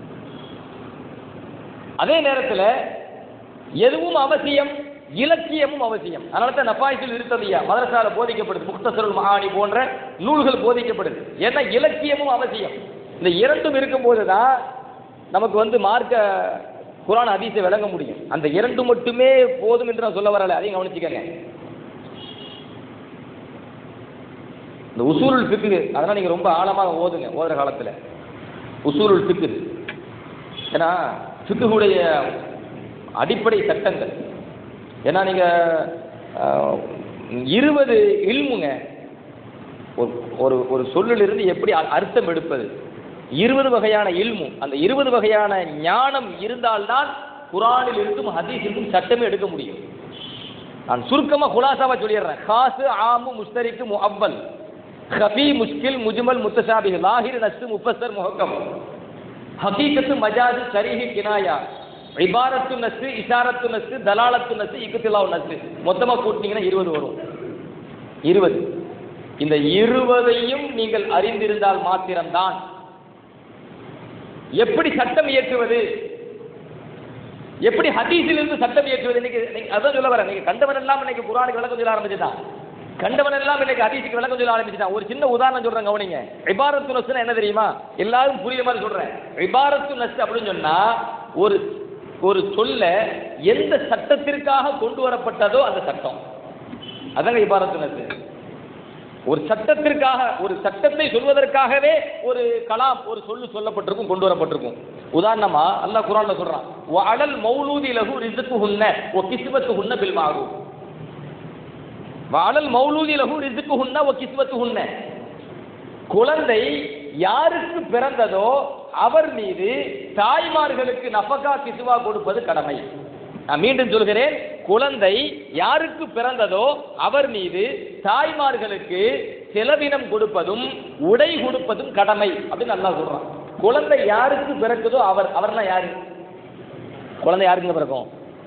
அதே நேரத்தில் எதுவும் அவசியம் இலக்கியமும் அவசியம் அதனால தான் நப்பாய்சில் இருத்ததையா மதரசால போதிக்கப்படுது முக்தசருள் மகாணி போன்ற நூல்கள் போதிக்கப்படுது ஏன்னா இலக்கியமும் அவசியம் இந்த இரண்டும் இருக்கும்போது தான் நமக்கு வந்து மார்க்க குரான் ஹதீஸை விளங்க முடியும் அந்த இரண்டு மட்டுமே போதும் என்று நான் சொல்ல வரல அதையும் கவனிச்சுக்கங்க இந்த உசூலுல் ஃபிக்கு அதெல்லாம் நீங்கள் ரொம்ப ஆழமாக ஓதுங்க ஓதுற காலத்தில் உசூலுல் ஃபிக்கு ஏன்னா ஃபிக்குடைய அடிப்படை சட்டங்கள் ஏன்னா நீங்கள் இருபது இல்முங்க ஒரு ஒரு ஒரு சொல்லிலிருந்து எப்படி அ- அர்த்தம் எடுப்பது இருபது வகையான இல்மு அந்த இருபது வகையான ஞானம் இருந்தால்தான் குரானில் இருந்தும் ஹதீஸ் இருந்தும் சட்டமே எடுக்க முடியும் நான் சுருக்கமா குலாசாவா சொல்லிடுறேன் காசு ஆமு முஸ்தரிக்கு முஅவ்வல் ஹபி முஷ்கில் முஜ்மல் முத்தசாபிஹ் லாஹிர் நஸ்து முஃபஸ்ஸர் முஹக்கம் ஹகீகத்து மஜாது சரிஹி கினாயா இபாரத்து நஸ்து இஷாரத்து நஸ்து தலாலத்து நஸ்து இக்குத்திலாவு நஸ்து மொத்தமா கூட்டினீங்கன்னா இருபது வரும் இருபது இந்த இருபதையும் நீங்கள் அறிந்திருந்தால் மாத்திரம்தான் எப்படி சட்டம் இயற்றுவது எப்படி ஹதீஸிலிருந்து சட்டம் இயற்றுவது இன்னைக்கு நீங்க அதான் சொல்ல வரேன் நீங்க கண்டவன் எல்லாம் இன்னைக்கு குரானுக்கு விளக்கம் சொல்ல ஆரம்பிச்சுட்டான் கண்டவன் எல்லாம் இன்னைக்கு ஹதீஸுக்கு விளக்கம் சொல்ல ஆரம்பிச்சுட்டான் ஒரு சின்ன உதாரணம் சொல்றேன் கவனிங்க இபாரத்து நஸ்னா என்ன தெரியுமா எல்லாரும் புரியுற மாதிரி சொல்றேன் இபாரத்து நஸ் அப்படின்னு சொன்னா ஒரு ஒரு சொல்ல எந்த சட்டத்திற்காக கொண்டு வரப்பட்டதோ அந்த சட்டம் அதாங்க இபாரத்து நஸ் ஒரு சட்டத்திற்காக ஒரு சட்டத்தை சொல்வதற்காகவே ஒரு கலாம் ஒரு சொல்லு சொல்லப்பட்டிருக்கும் கொண்டு வரப்பட்டிருக்கும் உதாரணமா அல்லாஹ் குரான்ல சொல்றான் அடல் மௌலூதி லகு ரிசுக்குஹுன்ன ஒ கிஸ்வத்துஹுன்ன பில் மாரூஃப் வாழல் மௌலூதி லகு ரிசுக்குஹுன்ன ஒ கிஸ்வத்துஹுன்ன குழந்தை யாருக்கு பிறந்ததோ அவர் மீது தாய்மார்களுக்கு நஃபகா கிசுவா கொடுப்பது கடமை நான் மீண்டும் சொல்கிறேன் குழந்தை யாருக்கு பிறந்ததோ அவர் மீது தாய்மார்களுக்கு செலவினம் கொடுப்பதும் உடை கொடுப்பதும் கடமை அப்படின்னு நல்லா சொல்றான் குழந்தை யாருக்கு பிறக்குதோ அவர் அவர்னா யாரு குழந்தை யாருக்குங்க பிறக்கும்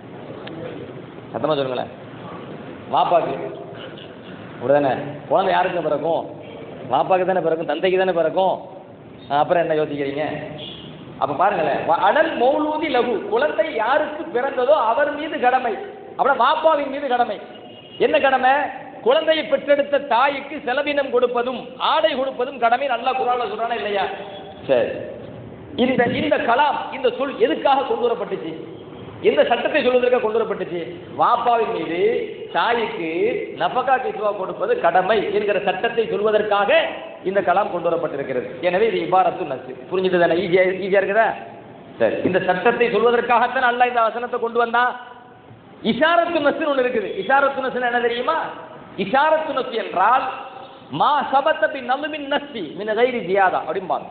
சத்தமா சொல்லுங்களேன் வாப்பாக்கு அப்படிதானே குழந்தை யாருக்கு பிறக்கும் வாப்பாக்கு தானே பிறக்கும் தந்தைக்கு தானே பிறக்கும் ஆ, அப்புறம் என்ன யோசிக்கிறீங்க அப்ப பாருங்களேன் வ- அடல் மௌலூதி லகு குழந்தை யாருக்கு பிறந்ததோ அவர் மீது கடமை அப்புறம் வாப்பாவின் மீது கடமை என்ன கடமை குழந்தையை பெற்றெடுத்த தாய்க்கு செலவினம் கொடுப்பதும் ஆடை கொடுப்பதும் கடமை நல்லா குரான்ல சொல்றானா இல்லையா சரி இந்த இந்த கலாம் இந்த சொல் எதுக்காக கொண்டு வரப்பட்டுச்சு எந்த சட்டத்தை சொல்வதற்காக கொண்டு வரப்பட்டுச்சு வாப்பாவின் மீது தாய்க்கு நபகா கிஸ்வா கொடுப்பது கடமை என்கிற சட்டத்தை சொல்வதற்காக இந்த கலாம் கொண்டு வரப்பட்டிருக்கிறது எனவே இது இபாரத்து நசு புரிஞ்சுது தானே ஈஸியா ஈஸியா இருக்குதா சரி இந்த சட்டத்தை சொல்வதற்காகத்தான் அல்லாஹ் இந்த வசனத்தை கொண்டு வந்தான் இஷாரத்து நசுன்னு ஒன்று இருக்குது இஷாரத்து நசுன்னு என்ன தெரியுமா இஷாரத்து நசு என்றால் மா சபத்த பின் நலுமின் நஸ்தி மின் கைரி ஜியாதா அப்படிம்பாங்க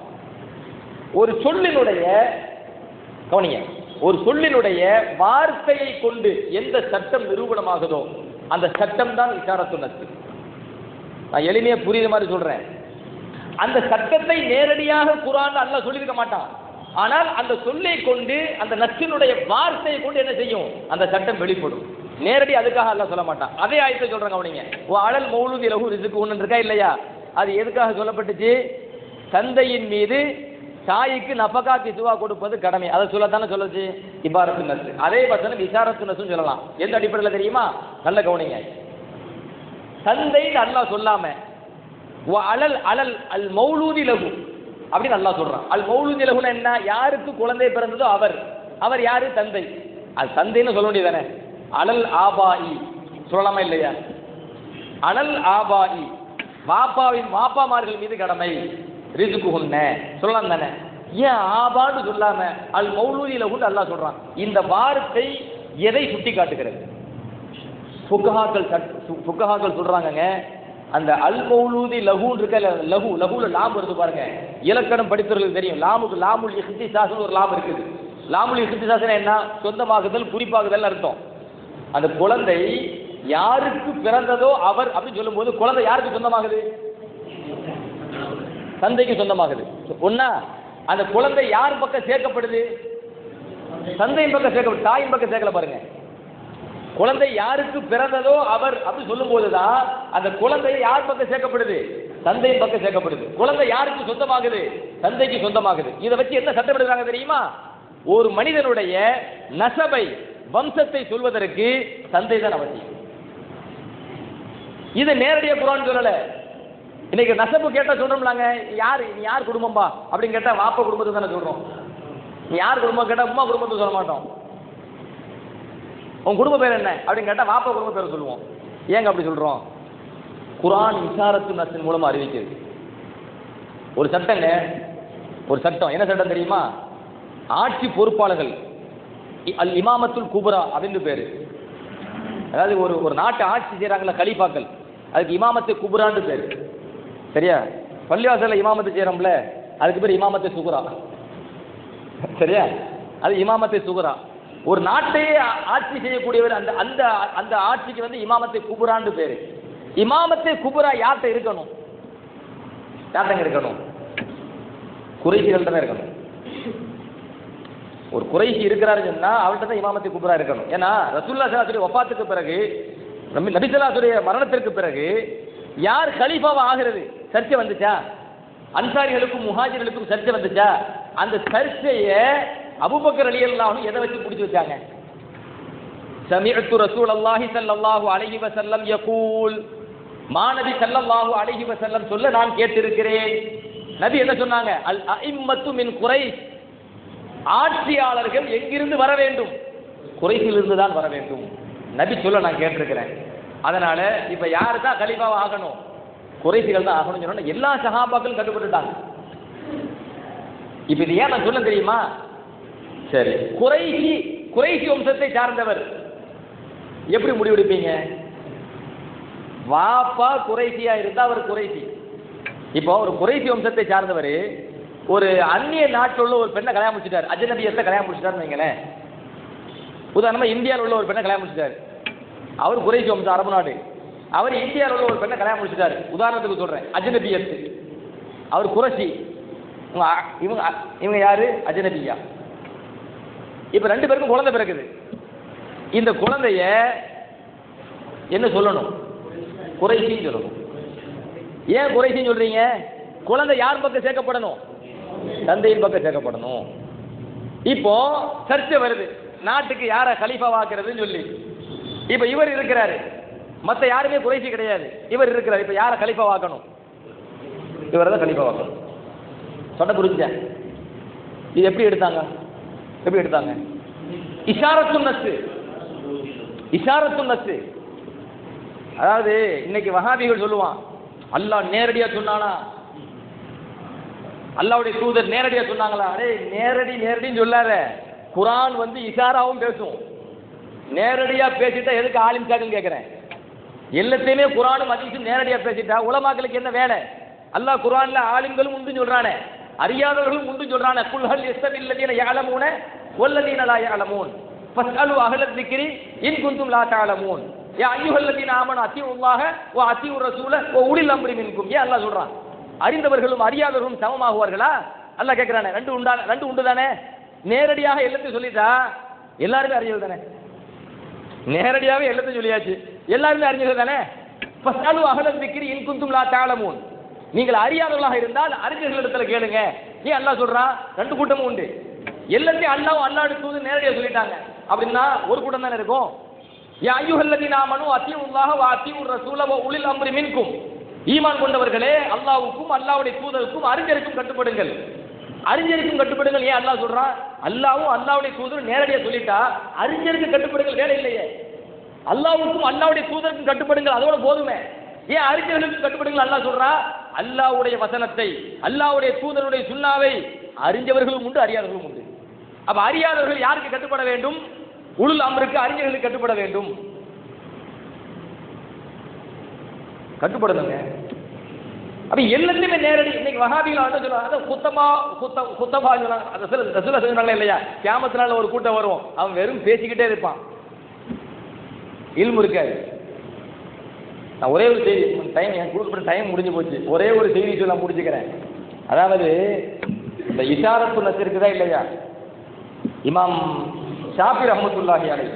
ஒரு சொல்லினுடைய கவனிங்க ஒரு சொல்லினுடைய வார்த்தையை கொண்டு எந்த சட்டம் நிரூபணமாகுதோ அந்த சட்டம் தான் இஷாரத்து நஸ்து நான் எளிமையா புரியுற மாதிரி சொல்றேன் அந்த சட்டத்தை நேரடியாக குரான் அல்லாஹ் சொல்லியிருக்க மாட்டான் ஆனால் அந்த சொல்லை கொண்டு அந்த நச்சினுடைய வார்த்தையை கொண்டு என்ன செய்யும் அந்த சட்டம் வெளிப்படும் நேரடி அதுக்காக அல்லாஹ் சொல்ல மாட்டான் அதே ஆயத்தை சொல்றாங்க அவனிங்க ஓ அடல் மௌலூதி லகு ரிசுக்கு ஒன்று இருக்கா இல்லையா அது எதுக்காக சொல்லப்பட்டுச்சு தந்தையின் மீது தாய்க்கு நபகா கிசுவா கொடுப்பது கடமை அதை சொல்லத்தானே சொல்லுச்சு இபாரத்து நசு அதே வசனம் விசாரத்து நசுன்னு சொல்லலாம் எந்த அடிப்படையில் தெரியுமா நல்ல கவனிங்க தந்தைன்னு அல்லாஹ் சொல்லாம வ அலல் அலல் அல் மௌலூதி லகு அப்படின்னு அல்லாஹ் சொல்றான் அல் மௌலூதி லகுனா என்ன யாருக்கு குழந்தை பிறந்ததோ அவர் அவர் யாரு தந்தை அது தந்தைன்னு சொல்ல வேண்டியதானே அலல் ஆபாயி சொல்லலாமா இல்லையா அலல் ஆபாயி வாப்பாவின் வாப்பாமார்கள் மீது கடமை ரிசுக்கு உன்ன சொல்லலாம் தானே ஏன் ஆபான்னு சொல்லாம அல் மௌலூதி லகுன்னு அல்லாஹ் சொல்றான் இந்த வார்த்தை எதை சுட்டி காட்டுகிறது ஃபுகஹாக்கள் சட் ஃபு- ஃபுகஹாக்கள் சொல்றாங்கங்க அந்த அல் மௌலூதி லகுன்னு இருக்க இல்ல, லகு லகுல லாம் வருது பாருங்க இலக்கணம் படித்தவர்களுக்கு தெரியும் லாமுக்கு லாமுல் இஹ்திசாஸ்னு ஒரு லாம் இருக்குது லாமுல் இஹ்திசாஸ்னா என்ன சொந்தமாகுதல் குறிப்பாகுதல் அர்த்தம் அந்த குழந்தை யாருக்கு பிறந்ததோ அவர் அப்படின்னு சொல்லும்போது குழந்தை யாருக்கு சொந்தமாகுது தந்தைக்கு சொந்தமாகுது ஒன்னா அந்த குழந்தை யார் பக்கம் சேர்க்கப்படுது தந்தையின் பக்கம் சேர்க்கப்படுது தாயின் பக்கம் சேர்க்கல பாருங்க குழந்தை யாருக்கு பிறந்ததோ அவர் அப்படி சொல்லும் போதுதான் அந்த குழந்தை யார் பக்கம் சேர்க்கப்படுது தந்தையின் பக்கம் சேர்க்கப்படுது குழந்தை யாருக்கு சொந்தமாகுது தந்தைக்கு சொந்தமாகுது இதை வச்சு என்ன சட்டப்படுறாங்க தெரியுமா ஒரு மனிதனுடைய நசபை வம்சத்தை சொல்வதற்கு தந்தை தான் அவசியம் இது நேரடியாக குரான் சொல்லல இன்னைக்கு நசப்பு கேட்டா சொல்றோம்லாங்க யார் நீ யார் குடும்பம்பா அப்படின்னு கேட்டா வாப்பா குடும்பத்தை தானே சொல்றோம் நீ யார் குடும்பம் கேட்டா உமா குடும்பத்தை சொல்ல மாட்டோம் உன் குடும்ப பேர் என்ன அப்படின்னு கேட்டா வாப்பா குடும்ப பேரை சொல்லுவோம் ஏங்க அப்படி சொல்றோம் குரான் இசாரத்து நசின் மூலமா அறிவிக்கிறது ஒரு சட்டங்க ஒரு சட்டம் என்ன சட்டம் தெரியுமா ஆட்சி பொறுப்பாளர்கள் இ- அல் இமாமத்துல் குபரா அப்படின்னு பேரு அதாவது ஒரு ஒரு நாட்டை ஆட்சி செய்யறாங்களா கலீஃபாக்கள் அதுக்கு இமாமத்து குபுரான்னு பேரு சரியா பள்ளிவாசல்ல இமாமத்து செய்யறோம்ல அதுக்கு பேர் இமாமத்து சுகுரா சரியா அது இமாமத்தை சுகுரா ஒரு நாட்டையே ஆ- ஆட்சி செய்யக்கூடியவர் அந்த அந்த அந்த ஆட்சிக்கு வந்து இமாமத்தை குபுரான்னு பேரு இமாமத்தை குபுரா யார்கிட்ட இருக்கணும் யார்கிட்ட இருக்கணும் குறைசிகள்கிட்ட தான் இருக்கணும் ஒரு குறைசி இருக்கிறாருன்னு சொன்னா அவர்கிட்ட தான் இமாமத்தை குபுரா இருக்கணும் ஏன்னா ரசூல்லா சலாசுடைய வஃபாத்துக்கு பிறகு நபி நபிசல்லாசுடைய மரணத்திற்கு பிறகு யார் கலீஃபாவா ஆகிறது சர்ச்சை வந்துச்சா அன்சாரிகளுக்கும் முஹாஜிர்களுக்கும் சர்ச்சை வந்துச்சா அந்த சர்ச்சையை அபூபக்கர் ரலியல்லாஹு எதை வச்சு பிடிச்சி வச்சாங்க சமிஅத்து ரசூல் அல்லாஹி ஸல்லல்லாஹு அலைஹி வஸல்லம் யகூல் மாநபி ஸல்லல்லாஹு அலைஹி வஸல்லம் சொல்ல நான் கேட்டிருக்கிறேன் நபி என்ன சொன்னாங்க அல் அஇம்மத்து மின் குறைஷ் ஆட்சியாளர்கள் எங்கிருந்து வர வேண்டும் குறைசிலிருந்து தான் வர வேண்டும் நபி சொல்ல நான் கேட்டிருக்கிறேன் அதனால இப்ப யாரு தான் கலீஃபாவா ஆகணும் குறைசிகள் தான் ஆகணும்னு சொன்னா எல்லா சஹாபாக்களும் கட்டுப்பட்டுட்டாங்க இப்ப இது ஏன் நான் சொல்ல தெரியுமா சரி குறைசி குறைசி வம்சத்தை சார்ந்தவர் எப்படி முடிவெடுப்பீங்க வாப்பா குறைசியா இருந்தா அவர் குறைசி இப்போ ஒரு குறைசி வம்சத்தை சார்ந்தவர் ஒரு அந்நிய நாட்டில் உள்ள ஒரு பெண்ணை கல்யாணம் முடிச்சிட்டார் அஜநபியத்தை கல்யாணம் முடிச்சிட்டாருன்னு வைங்களேன் உதாரணமா இந்தியாவில் உள்ள ஒரு பெண்ணை கல்யாணம் முடிச்சிட்டாரு அவர் குறைசி வம்சம் அரபு நாடு அவர் இந்தியாவில் உள்ள ஒரு பெண்ணை கல்யாணம் முடிச்சிட்டாரு உதாரணத்துக்கு சொல்றேன் அஜநபியத்து அவர் குறைசி இவங்க அ- இவங்க அ- இவங்க யாரு அஜநபியா இப்ப ரெண்டு பேருக்கும் குழந்தை பிறக்குது இந்த குழந்தைய என்ன சொல்லணும் குறைசின்னு சொல்லணும் ஏன் குறைசின்னு சொல்றீங்க குழந்தை யார் பக்கம் சேர்க்கப்படணும் தந்தையின் பக்கம் சேர்க்கப்படணும் இப்போ சர்ச்சை வருது நாட்டுக்கு யாரை கலீஃபா வாக்குறதுன்னு சொல்லி இப்போ இவர் இருக்கிறாரு மற்ற யாருமே குறைசி கிடையாது இவர் இருக்கிறார் இப்போ யாரை கலீஃபா வாக்கணும் இவரை தான் கலீஃபா வாக்கணும் சொன்ன புரிஞ்சேன் இது எப்படி எடுத்தாங்க எப்படி எடுத்தாங்க இஷாரத்து நத்து இஷாரத்து நத்து அதாவது இன்னைக்கு வஹாபிகள் சொல்லுவான் அல்லாஹ் நேரடியா சொன்னானா அல்லாவுடைய தூதர் நேரடியா சொன்னாங்களா அடே நேரடி நேரடின்னு சொல்லாத குரான் வந்து இஷாராவும் பேசும் நேரடியா பேசிட்டா எதுக்கு ஆலிம் சாக்குன்னு கேட்கிறேன் எல்லாத்தையுமே குரானும் அதிகம் நேரடியா பேசிட்டா உலமாக்களுக்கு என்ன வேலை அல்லாஹ் குரான்ல ஆலிம்களும் உண்டு சொல்றானே அறியாதவர்களும் உண்டு சொல்றானே குல்ஹல் இஸ்தபில்லதீன யாலமூன வல்லதீன லா யாலமூன் ஃபஸ்அலு அஹ்லத் திக்ரி இன் குன்தும் லா தஅலமூன் யா அய்யுஹல்லதீன ஆமனு அத்தியுல்லாஹ வ அத்தியுர் ரசூல வ உலில் அம்ரி மின்கும் ஏன் அல்லாஹ் சொல்றான் அறிந்தவர்களும் அறியாதவர்களும் சமமாகுவார்களா அல்லாஹ் கேட்கிறானே ரெண்டு உண்டா ரெண்டு உண்டு தானே நேரடியாக எல்லாத்தையும் சொல்லிட்டா எல்லாருமே அறிஞ்சது தானே நேரடியாவே எல்லாத்தையும் சொல்லியாச்சு எல்லாருமே அறிஞ்சது தானே ஃபஸ்அலு அஹ்லத் திக்ரி இன் குன்தும் லா தஅலமூன் நீங்கள் அறியாதவர்களாக இருந்தால் அறிஞர்களிடத்துல கேளுங்க ஏன் அல்லாஹ் சொல்றான் ரெண்டு கூட்டமும் உண்டு எல்லாத்தையும் அல்லாஹ் அல்லாஹ்வுடைய தூது நேரடியா சொல்லிட்டாங்க அப்படின்னா ஒரு கூட்டம் தானே இருக்கும் யா ஐயுஹல்லதீன ஆமனு அத்தியுல்லாஹ வ அத்தியுர் ரசூல வ உலில் அம்ரி மின்கும் ஈமான் கொண்டவர்களே அல்லாஹ்வுக்கும் அல்லாஹ்வுடைய தூதருக்கும் அறிஞருக்கும் கட்டுப்படுங்கள் அறிஞருக்கும் கட்டுப்படுங்கள் ஏன் அல்லாஹ் சொல்றான் அல்லாஹ்வும் அல்லாஹ்வுடைய தூதரும் நேரடியா சொல்லிட்டா அறிஞருக்கு கட்டுப்படுங்கள் வேலை இல்லையே அல்லாஹ்வுக்கும் அல்லாஹ்வுடைய தூதருக்கும் கட்டுப்படுங்கள் அதோட போதுமே ஏன் அறிஞர்களுக்கு கட்டுப்படுங்கள் அல்லாஹ் சொல்றா அல்லாஹ்வுடைய வசனத்தை அல்லாஹ்வுடைய தூதருடைய சுண்ணாவை அறிஞ்சவர்களும் உண்டு அறியாதவர்களும் உண்டு அப்ப அறியாதவர்கள் யாருக்கு கட்டுப்பட வேண்டும் உளுல் அமருக்கு அறிஞர்களுக்கு கட்டுப்பட வேண்டும் கட்டுப்படணுங்க அப்ப எல்லாத்தையுமே நேரடி இன்னைக்கு வஹாபிகள் வந்து சொல்லுவாங்க அதான் குத்தமா குத்த குத்தமா சொல்லுவாங்க அந்த சில ரசூலா சொல்றாங்க இல்லையா கியாமத்தினால ஒரு கூட்டம் வரும் அவன் வெறும் பேசிக்கிட்டே இருப்பான் இல்மு இருக்காது நான் ஒரே ஒரு செய்தி டைம் என் கொடுக்கப்பட்ட டைம் முடிஞ்சு போச்சு ஒரே ஒரு செய்தி சொல்ல முடிச்சுக்கிறேன் அதாவது இந்த இஷாரத்து நச்சு இருக்குதா இல்லையா இமாம் ஷாஃபி ரஹமத்துல்லாஹி அலை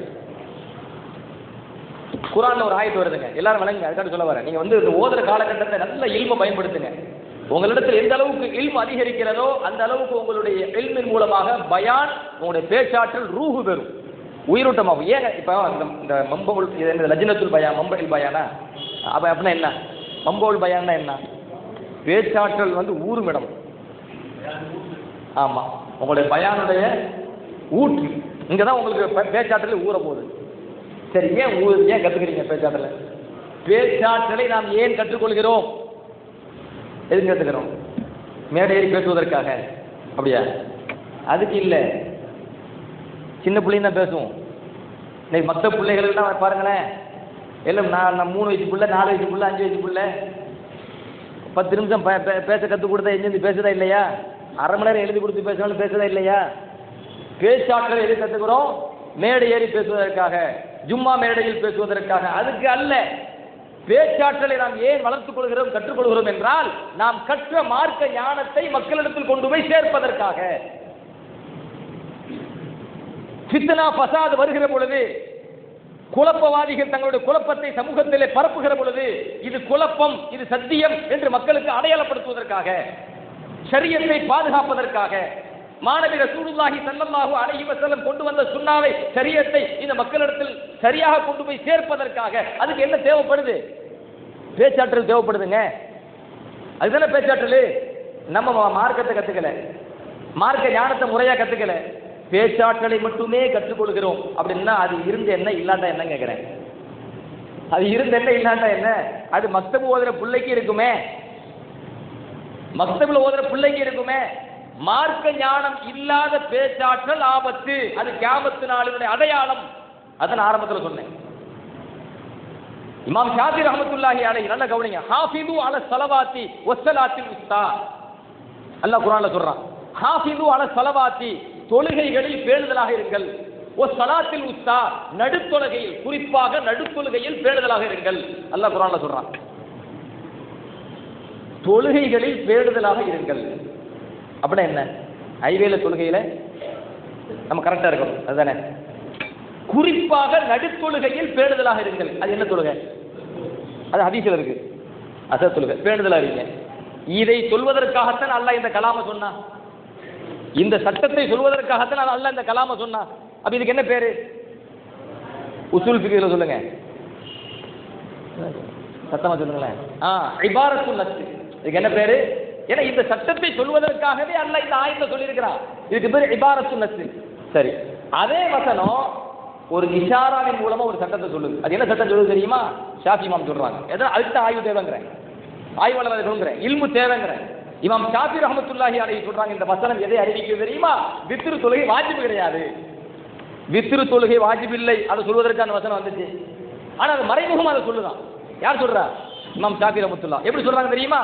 குரான்ல ஒரு ஆயத்து வருதுங்க எல்லாரும் வணங்குங்க அதுக்காக சொல்ல வரேன் நீங்க வந்து இந்த ஓதுற காலகட்டத்தை நல்ல இல்ம பயன்படுத்துங்க உங்களிடத்தில் எந்த அளவுக்கு இல்ம அதிகரிக்கிறதோ அந்த அளவுக்கு உங்களுடைய இல்மின் மூலமாக பயான் உங்களுடைய பேச்சாற்றல் ரூஹு பெறும் உயிரோட்டமாகும் ஏங்க இப்போ இந்த இந்த மம்பவுல் இது இந்த லஜ்னத்துல் பயான் மம்பைல் பயானா அப்போ அப்படின்னா என்ன மம்பவுல் பயான்னா என்ன பேச்சாற்றல் வந்து ஊறும் இடம் ஆமாம் உங்களுடைய பயானுடைய ஊற்று இங்கே தான் உங்களுக்கு பே- பேச்சாற்றல் ஊற போகுது சரி ஏன் ஊ ஏன் கற்றுக்கிறீங்க பேச்சாற்றலை பேச்சாற்றலை நாம் ஏன் கற்றுக்கொள்கிறோம் எதுக்கு கற்றுக்கிறோம் மேடையில் பேசுவதற்காக அப்படியா அதுக்கு இல்லை சின்ன பிள்ளைங்க தான் பேசுவோம் இன்னைக்கு மற்ற பிள்ளைகள்லாம் பாருங்களேன் எல்லாம் நான் நான் மூணு வயசு பிள்ளை நாலு வயசு பிள்ளை அஞ்சு வயசு பிள்ளை பத்து நிமிஷம் பே- பே- பேச கற்றுக் கொடுத்தா எங்கேருந்து பேசுதா இல்லையா அரை மணி நேரம் எழுதி கொடுத்து பேசினாலும் பேசுதா இல்லையா பேச்சாற்றலை எது கற்றுக்கிறோம் மேடை ஏறி பேசுவதற்காக ஜும்மா மேடையில் பேசுவதற்காக அதுக்கு அல்ல பேச்சாற்றலை நாம் ஏன் வளர்த்துக் கொள்கிறோம் கற்றுக்கொள்கிறோம் என்றால் நாம் கற்ற மார்க்க ஞானத்தை மக்களிடத்தில் கொண்டு போய் சேர்ப்பதற்காக ஃபித்னா பசாது வருகிற பொழுது குழப்பவாதிகள் தங்களுடைய குழப்பத்தை சமூகத்திலே பரப்புகிற பொழுது இது குழப்பம் இது சத்தியம் என்று மக்களுக்கு அடையாளப்படுத்துவதற்காக ஷரியத்தை பாதுகாப்பதற்காக மாணவி ரசூலுல்லாஹி ஸல்லல்லாஹு அலைஹி வஸல்லம் கொண்டு வந்த சுன்னாவை ஷரியத்தை இந்த மக்களிடத்தில் சரியாக கொண்டு போய் சேர்ப்பதற்காக அதுக்கு என்ன தேவைப்படுது பேச்சாற்றல் தேவைப்படுதுங்க அதுதானே பேச்சாற்றல் நம்ம மா- மார்க்கத்தை கத்துக்கல மார்க்க ஞானத்தை முறையா கத்துக்கல பேச்சாற்றலை மட்டுமே கற்றுக்கொள்கிறோம் அப்படின்னா அது இருந்த என்ன இல்லாட்டா என்ன கேட்கிறேன் அது இருந்த என்ன இல்லாட்டா என்ன அது மக்தபு ஓதுற பிள்ளைக்கு இருக்குமே மக்தபில் ஓதுற பிள்ளைக்கு இருக்குமே மார்க்க ஞானம் இல்லாத பேச்சாற்றல் ஆபத்து அது கியாமத்து நாளினுடைய அடையாளம் அதான் ஆரம்பத்தில் சொன்னேன் இமாம் ஷாஃபி ரஹமத்துல்லாஹி அலைஹி நல்ல கவனிங்க ஹாஃபிது அல ஸலவாத்தி வஸ்ஸலாத்தில் உஸ்தா அல்லாஹ் குர்ஆன்ல சொல்றான் ஹாஃபிது அல ஸலவாத்தி தொழுகைகளில் பேணுதலாக இருங்கள் ஒ ஸலாத்தில் உஸ்தா நடுத்தொழுகையில் குறிப்பாக நடுத்தொழுகையில் பேணுதலாக இருங்கள் அல்லாஹ் குர்ஆன்ல சொல்றான் தொழுகைகளில் பேணுதலாக இருங்கள் அப்படின்னா என்ன ஐவேல தொழுகையில நம்ம கரெக்டா இருக்கணும் அதுதானே குறிப்பாக நடுத்தொழுகையில் பேணுதலாக இருங்கள் அது என்ன தொழுகை அது ஹதீஸ்ல இருக்கு அசர் தொழுகை பேணுதலா இருங்க இதை சொல்வதற்காகத்தான் அல்லாஹ் இந்த கலாம சொன்னா இந்த சட்டத்தை சொல்வதற்காகத்தான் அல்லாஹ் இந்த கலாம சொன்னா அப்ப இதுக்கு என்ன பேரு உசூல் ஃபிக்ஹ்ல சொல்லுங்க சத்தமா சொல்லுங்களேன் ஆ இபாரத்துல் நஸ்ஸு இதுக்கு என்ன பேரு ஏன்னா இந்த சட்டத்தை சொல்வதற்காகவே அல்லாஹ் இந்த ஆயத்தை சொல்லியிருக்கிறான் இதுக்கு பேரு இபாரத்துல் நஸ்ஸு சரி அதே வசனம் ஒரு இஷாராவின் மூலமா ஒரு சட்டத்தை சொல்லுது அது என்ன சட்டம் சொல்லுது தெரியுமா ஷாஃபி இமாம் சொல்றாங்க ஏதோ அடுத்த ஆய்வு தேவைங்கிறேன் ஆய்வாளர் சொல்கிறேன் இல்மு தேவைங்கிறேன் இமாம் ஷாஃபி ரஹமத்துல்லாஹி அலைஹி சொல்றாங்க இந்த வசனம் எதை அறிவிக்கிறது தெரியுமா வித்திரு தொழுகை வாஜிபு கிடையாது வித்திரு தொழுகை வாஜிபில்லை அதை சொல்வதற்கான வசனம் வந்துச்சு ஆனா அது மறைமுகமா அதை சொல்லுதான் யார் சொல்றா இமாம் ஷாஃபி ரஹமத்துல்லா எப்படி சொல்றாங்க தெரியுமா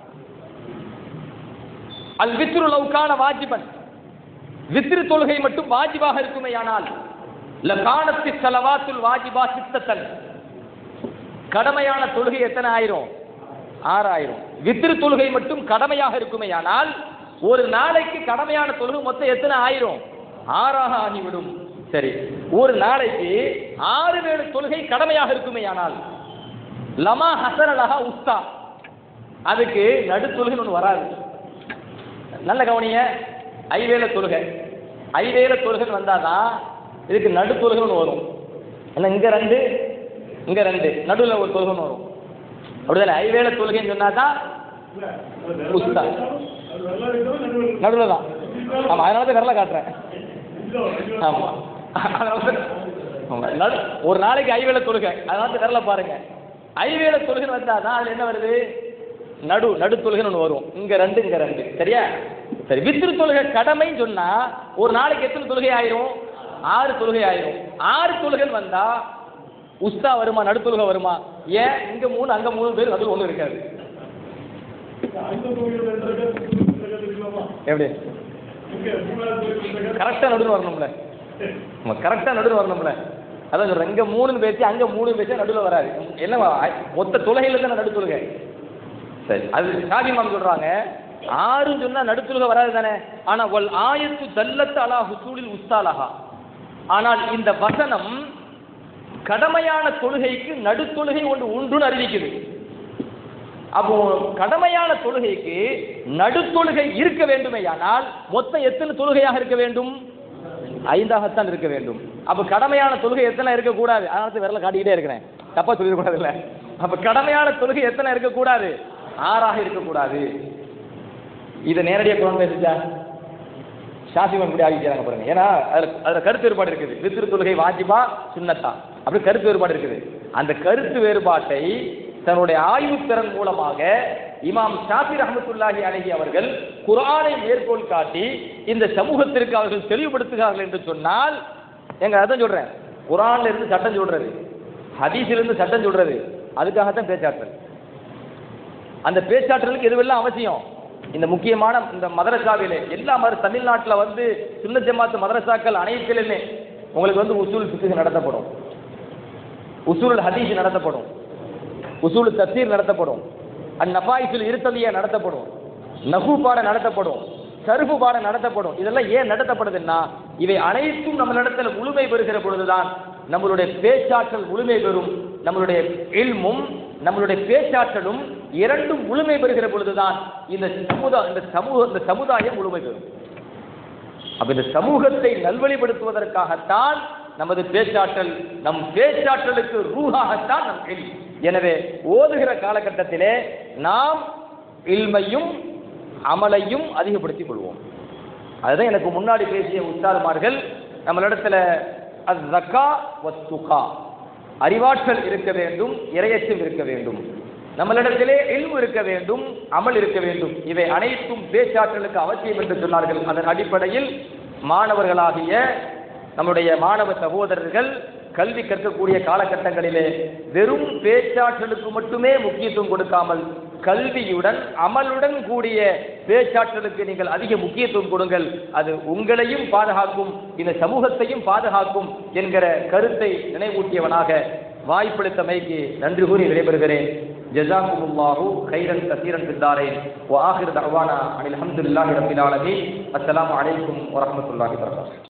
அல் வித்ரு லவ்கான வாஜிபன் வித்ரு தொழுகை மட்டும் வாஜிபாக இருக்குமேயானால் லகானத்தி செலவாத்துல் வாஜிபா சித்தத்தன் கடமையான தொழுகை எத்தனை ஆயிரும் ஆறாயிரம் வித்திரு தொழுகை மட்டும் கடமையாக இருக்குமேயானால் ஒரு நாளைக்கு கடமையான தொழுகை மொத்தம் எத்தனை ஆயிரும் ஆறாக ஆகிவிடும் சரி ஒரு நாளைக்கு ஆறு வேளை தொழுகை கடமையாக இருக்குமேயானால் லமா ஹசரலஹா உஸ்தா அதுக்கு நடுத்தொழுகை ஒன்று வராது நல்ல கவனிய ஐவேல தொழுகை ஐவேல தொழுகை வந்தாதான் இதுக்கு நடுத்தொழுகை ஒன்று வரும் ஏன்னா இங்க ரெண்டு இங்க ரெண்டு நடுவில் ஒரு தொழுகை ஒண்ணு வரும் அப்படிதானே ஐவேல தொழுகைன்னு சொன்னா தான் உஸ்தா நடுவில் தான் ஆமா அதனால தான் விரல காட்டுறேன் ஆமா அதனால தான் ஆமா. நடு- ஒரு நாளைக்கு ஐவேல தொழுகை அதனால தான் விரல பாருங்க ஐவேல தொழுகை வந்தா தான் அதுல என்ன வருது நடு நடு தொழுகைன்னு ஒன்று வரும் இங்க ரெண்டு இங்க ரெண்டு சரியா சரி வித்திரு தொழுகை கடமைன்னு சொன்னா ஒரு நாளைக்கு எத்தனை தொழுகை ஆயிரும் ஆறு தொழுகை ஆயிரும் ஆறு தொழுகை வந்தா உஸ்தா வருமா நடுத்தொழுகை வருமா ஏன் இங்க மூணு அங்க மூணு பேர் நடுவில் ஒண்ணு இருக்காது எப்படி கரெக்டாக நடுவில் வரணும்ல நம்ம கரெக்டாக நடுவில் வரணும்ல அதான் சொல்கிறேன் இங்கே மூணுன்னு பேசி அங்கே மூணு பேசி நடுவில் வராது என்ன மொத்த தொழுகையில் தான் நடு தொழுகை சரி அது ஷாபி மாம் சொல்கிறாங்க ஆறுன்னு சொன்னால் நடுத்துலுக வராது தானே ஆனால் ஒல் ஆயத்து தல்லத்து அலா ஹுசூலில் உஸ்தாலஹா ஆனால் இந்த வசனம் கடமையான தொழுகைக்கு நடுத்தொழுகை ஒன்று உண்டுன்னு அறிவிக்குது அப்போ கடமையான தொழுகைக்கு நடுத்தொழுகை இருக்க வேண்டுமேயானால் மொத்தம் எத்தனை தொழுகையாக இருக்க வேண்டும் ஐந்தாகத்தான் இருக்க வேண்டும் அப்ப கடமையான தொழுகை எத்தனை இருக்கக்கூடாது அதனால தான் விரல காட்டிக்கிட்டே இருக்கிறேன் தப்பா சொல்லிடக்கூடாது இல்ல அப்ப கடமையான தொழுகை எத்தனை இருக்கக்கூடாது ஆறாக இருக்கக்கூடாது இதை நேரடியாக குரான் பேசுச்சா ஷாசிமன் கூட ஆகிக்கிறாங்க பாருங்க ஏன்னா அதுல அதுல கருத்து வேறுபாடு இருக்குது வித்திரு தொழுகை வாஜிபா சுன்னத்தா அப்படி கருத்து வேறுபாடு இருக்குது அந்த கருத்து வேறுபாட்டை தன்னுடைய ஆய்வுத்திறன் மூலமாக இமாம் ஷாஃபி ரஹமத்துல்லாஹி அலைஹி அவர்கள் குர்ஆனை மேற்கோள் காட்டி இந்த சமூகத்திற்கு அவர்கள் தெளிவுபடுத்துகிறார்கள் என்று சொன்னால் எங்க அதான் சொல்றேன் குர்ஆன்ல இருந்து சட்டம் சொல்றது ஹதீஸில் இருந்து சட்டம் சொல்றது அதுக்காகத்தான் பேச்சாற்றல் அந்த பேச்சாற்றலுக்கு எதுவெல்லாம் அவசியம் இந்த முக்கியமான இந்த மதரசாவிலே எல்லா மத தமிழ்நாட்டில் வந்து சுன்ன ஜமாத்து மதரசாக்கள் அனைத்திலுமே உங்களுக்கு வந்து உசூல் ஃபிக்ஹ் நடத்தப்படும் உசூல் ஹதீஸ் நடத்தப்படும் உசூல் தப்சீர் நடத்தப்படும் அந் நஃபாயிசுல் இருத்தலியா நடத்தப்படும் நகு பாடம் நடத்தப்படும் சருப்பு பாடம் நடத்தப்படும் இதெல்லாம் ஏன் நடத்தப்படுதுன்னா இவை அனைத்தும் நம்மளிடத்தில் முழுமை பெறுகிற பொழுதுதான் நம்மளுடைய பேச்சாற்றல் முழுமை பெறும் நம்மளுடைய இல்மும் நம்மளுடைய பேச்சாற்றலும் இரண்டும் முழுமை பெறுகிற பொழுதுதான் இந்த சமுதா இந்த சமூக இந்த சமுதாயம் முழுமை பெறும் அப்ப இந்த சமூகத்தை நல்வழிப்படுத்துவதற்காகத்தான் நமது பேச்சாற்றல் நம் பேச்சாற்றலுக்கு ரூஹாகத்தான் நம் கேள்வி எனவே ஓதுகிற காலகட்டத்திலே நாம் இல்மையும் அமலையும் அதிகப்படுத்திக் கொள்வோம் அதுதான் எனக்கு முன்னாடி பேசிய உஸ்தாதுமார்கள் நம்மளிடத்துல அது ஜக்கா வத்துகா அறிவாற்றல் இருக்க வேண்டும் இரையச்சம் இருக்க வேண்டும் நம்மளிடத்திலே இல்மு இருக்க வேண்டும் அமல் இருக்க வேண்டும் இவை அனைத்தும் பேச்சாற்றலுக்கு அவசியம் என்று சொன்னார்கள் அதன் அடிப்படையில் மாணவர்களாகிய நம்முடைய மாணவ சகோதரர்கள் கல்வி கற்கக்கூடிய காலகட்டங்களிலே வெறும் பேச்சாற்றலுக்கு மட்டுமே முக்கியத்துவம் கொடுக்காமல் கல்வியுடன் அமலுடன் கூடிய பேச்சாற்றலுக்கு நீங்கள் அதிக முக்கியத்துவம் கொடுங்கள் அது உங்களையும் பாதுகாக்கும் இந்த சமூகத்தையும் பாதுகாக்கும் என்கிற கருத்தை நினைவூட்டியவனாக வாய்ப்பளித்தமைக்கு நன்றி கூறி விடைபெறுகிறேன் ஜசாக்குமுல்லாஹு கைரன் கசீரன் பித்தாரேன் வாஹிர் தர்வானா அனில் அஹமதுல்லாஹி ரபில் ஆலமீன் அஸ்ஸலாமு அலைக்கும் வரஹ்மத்துல்லாஹி வபரகாத்துஹு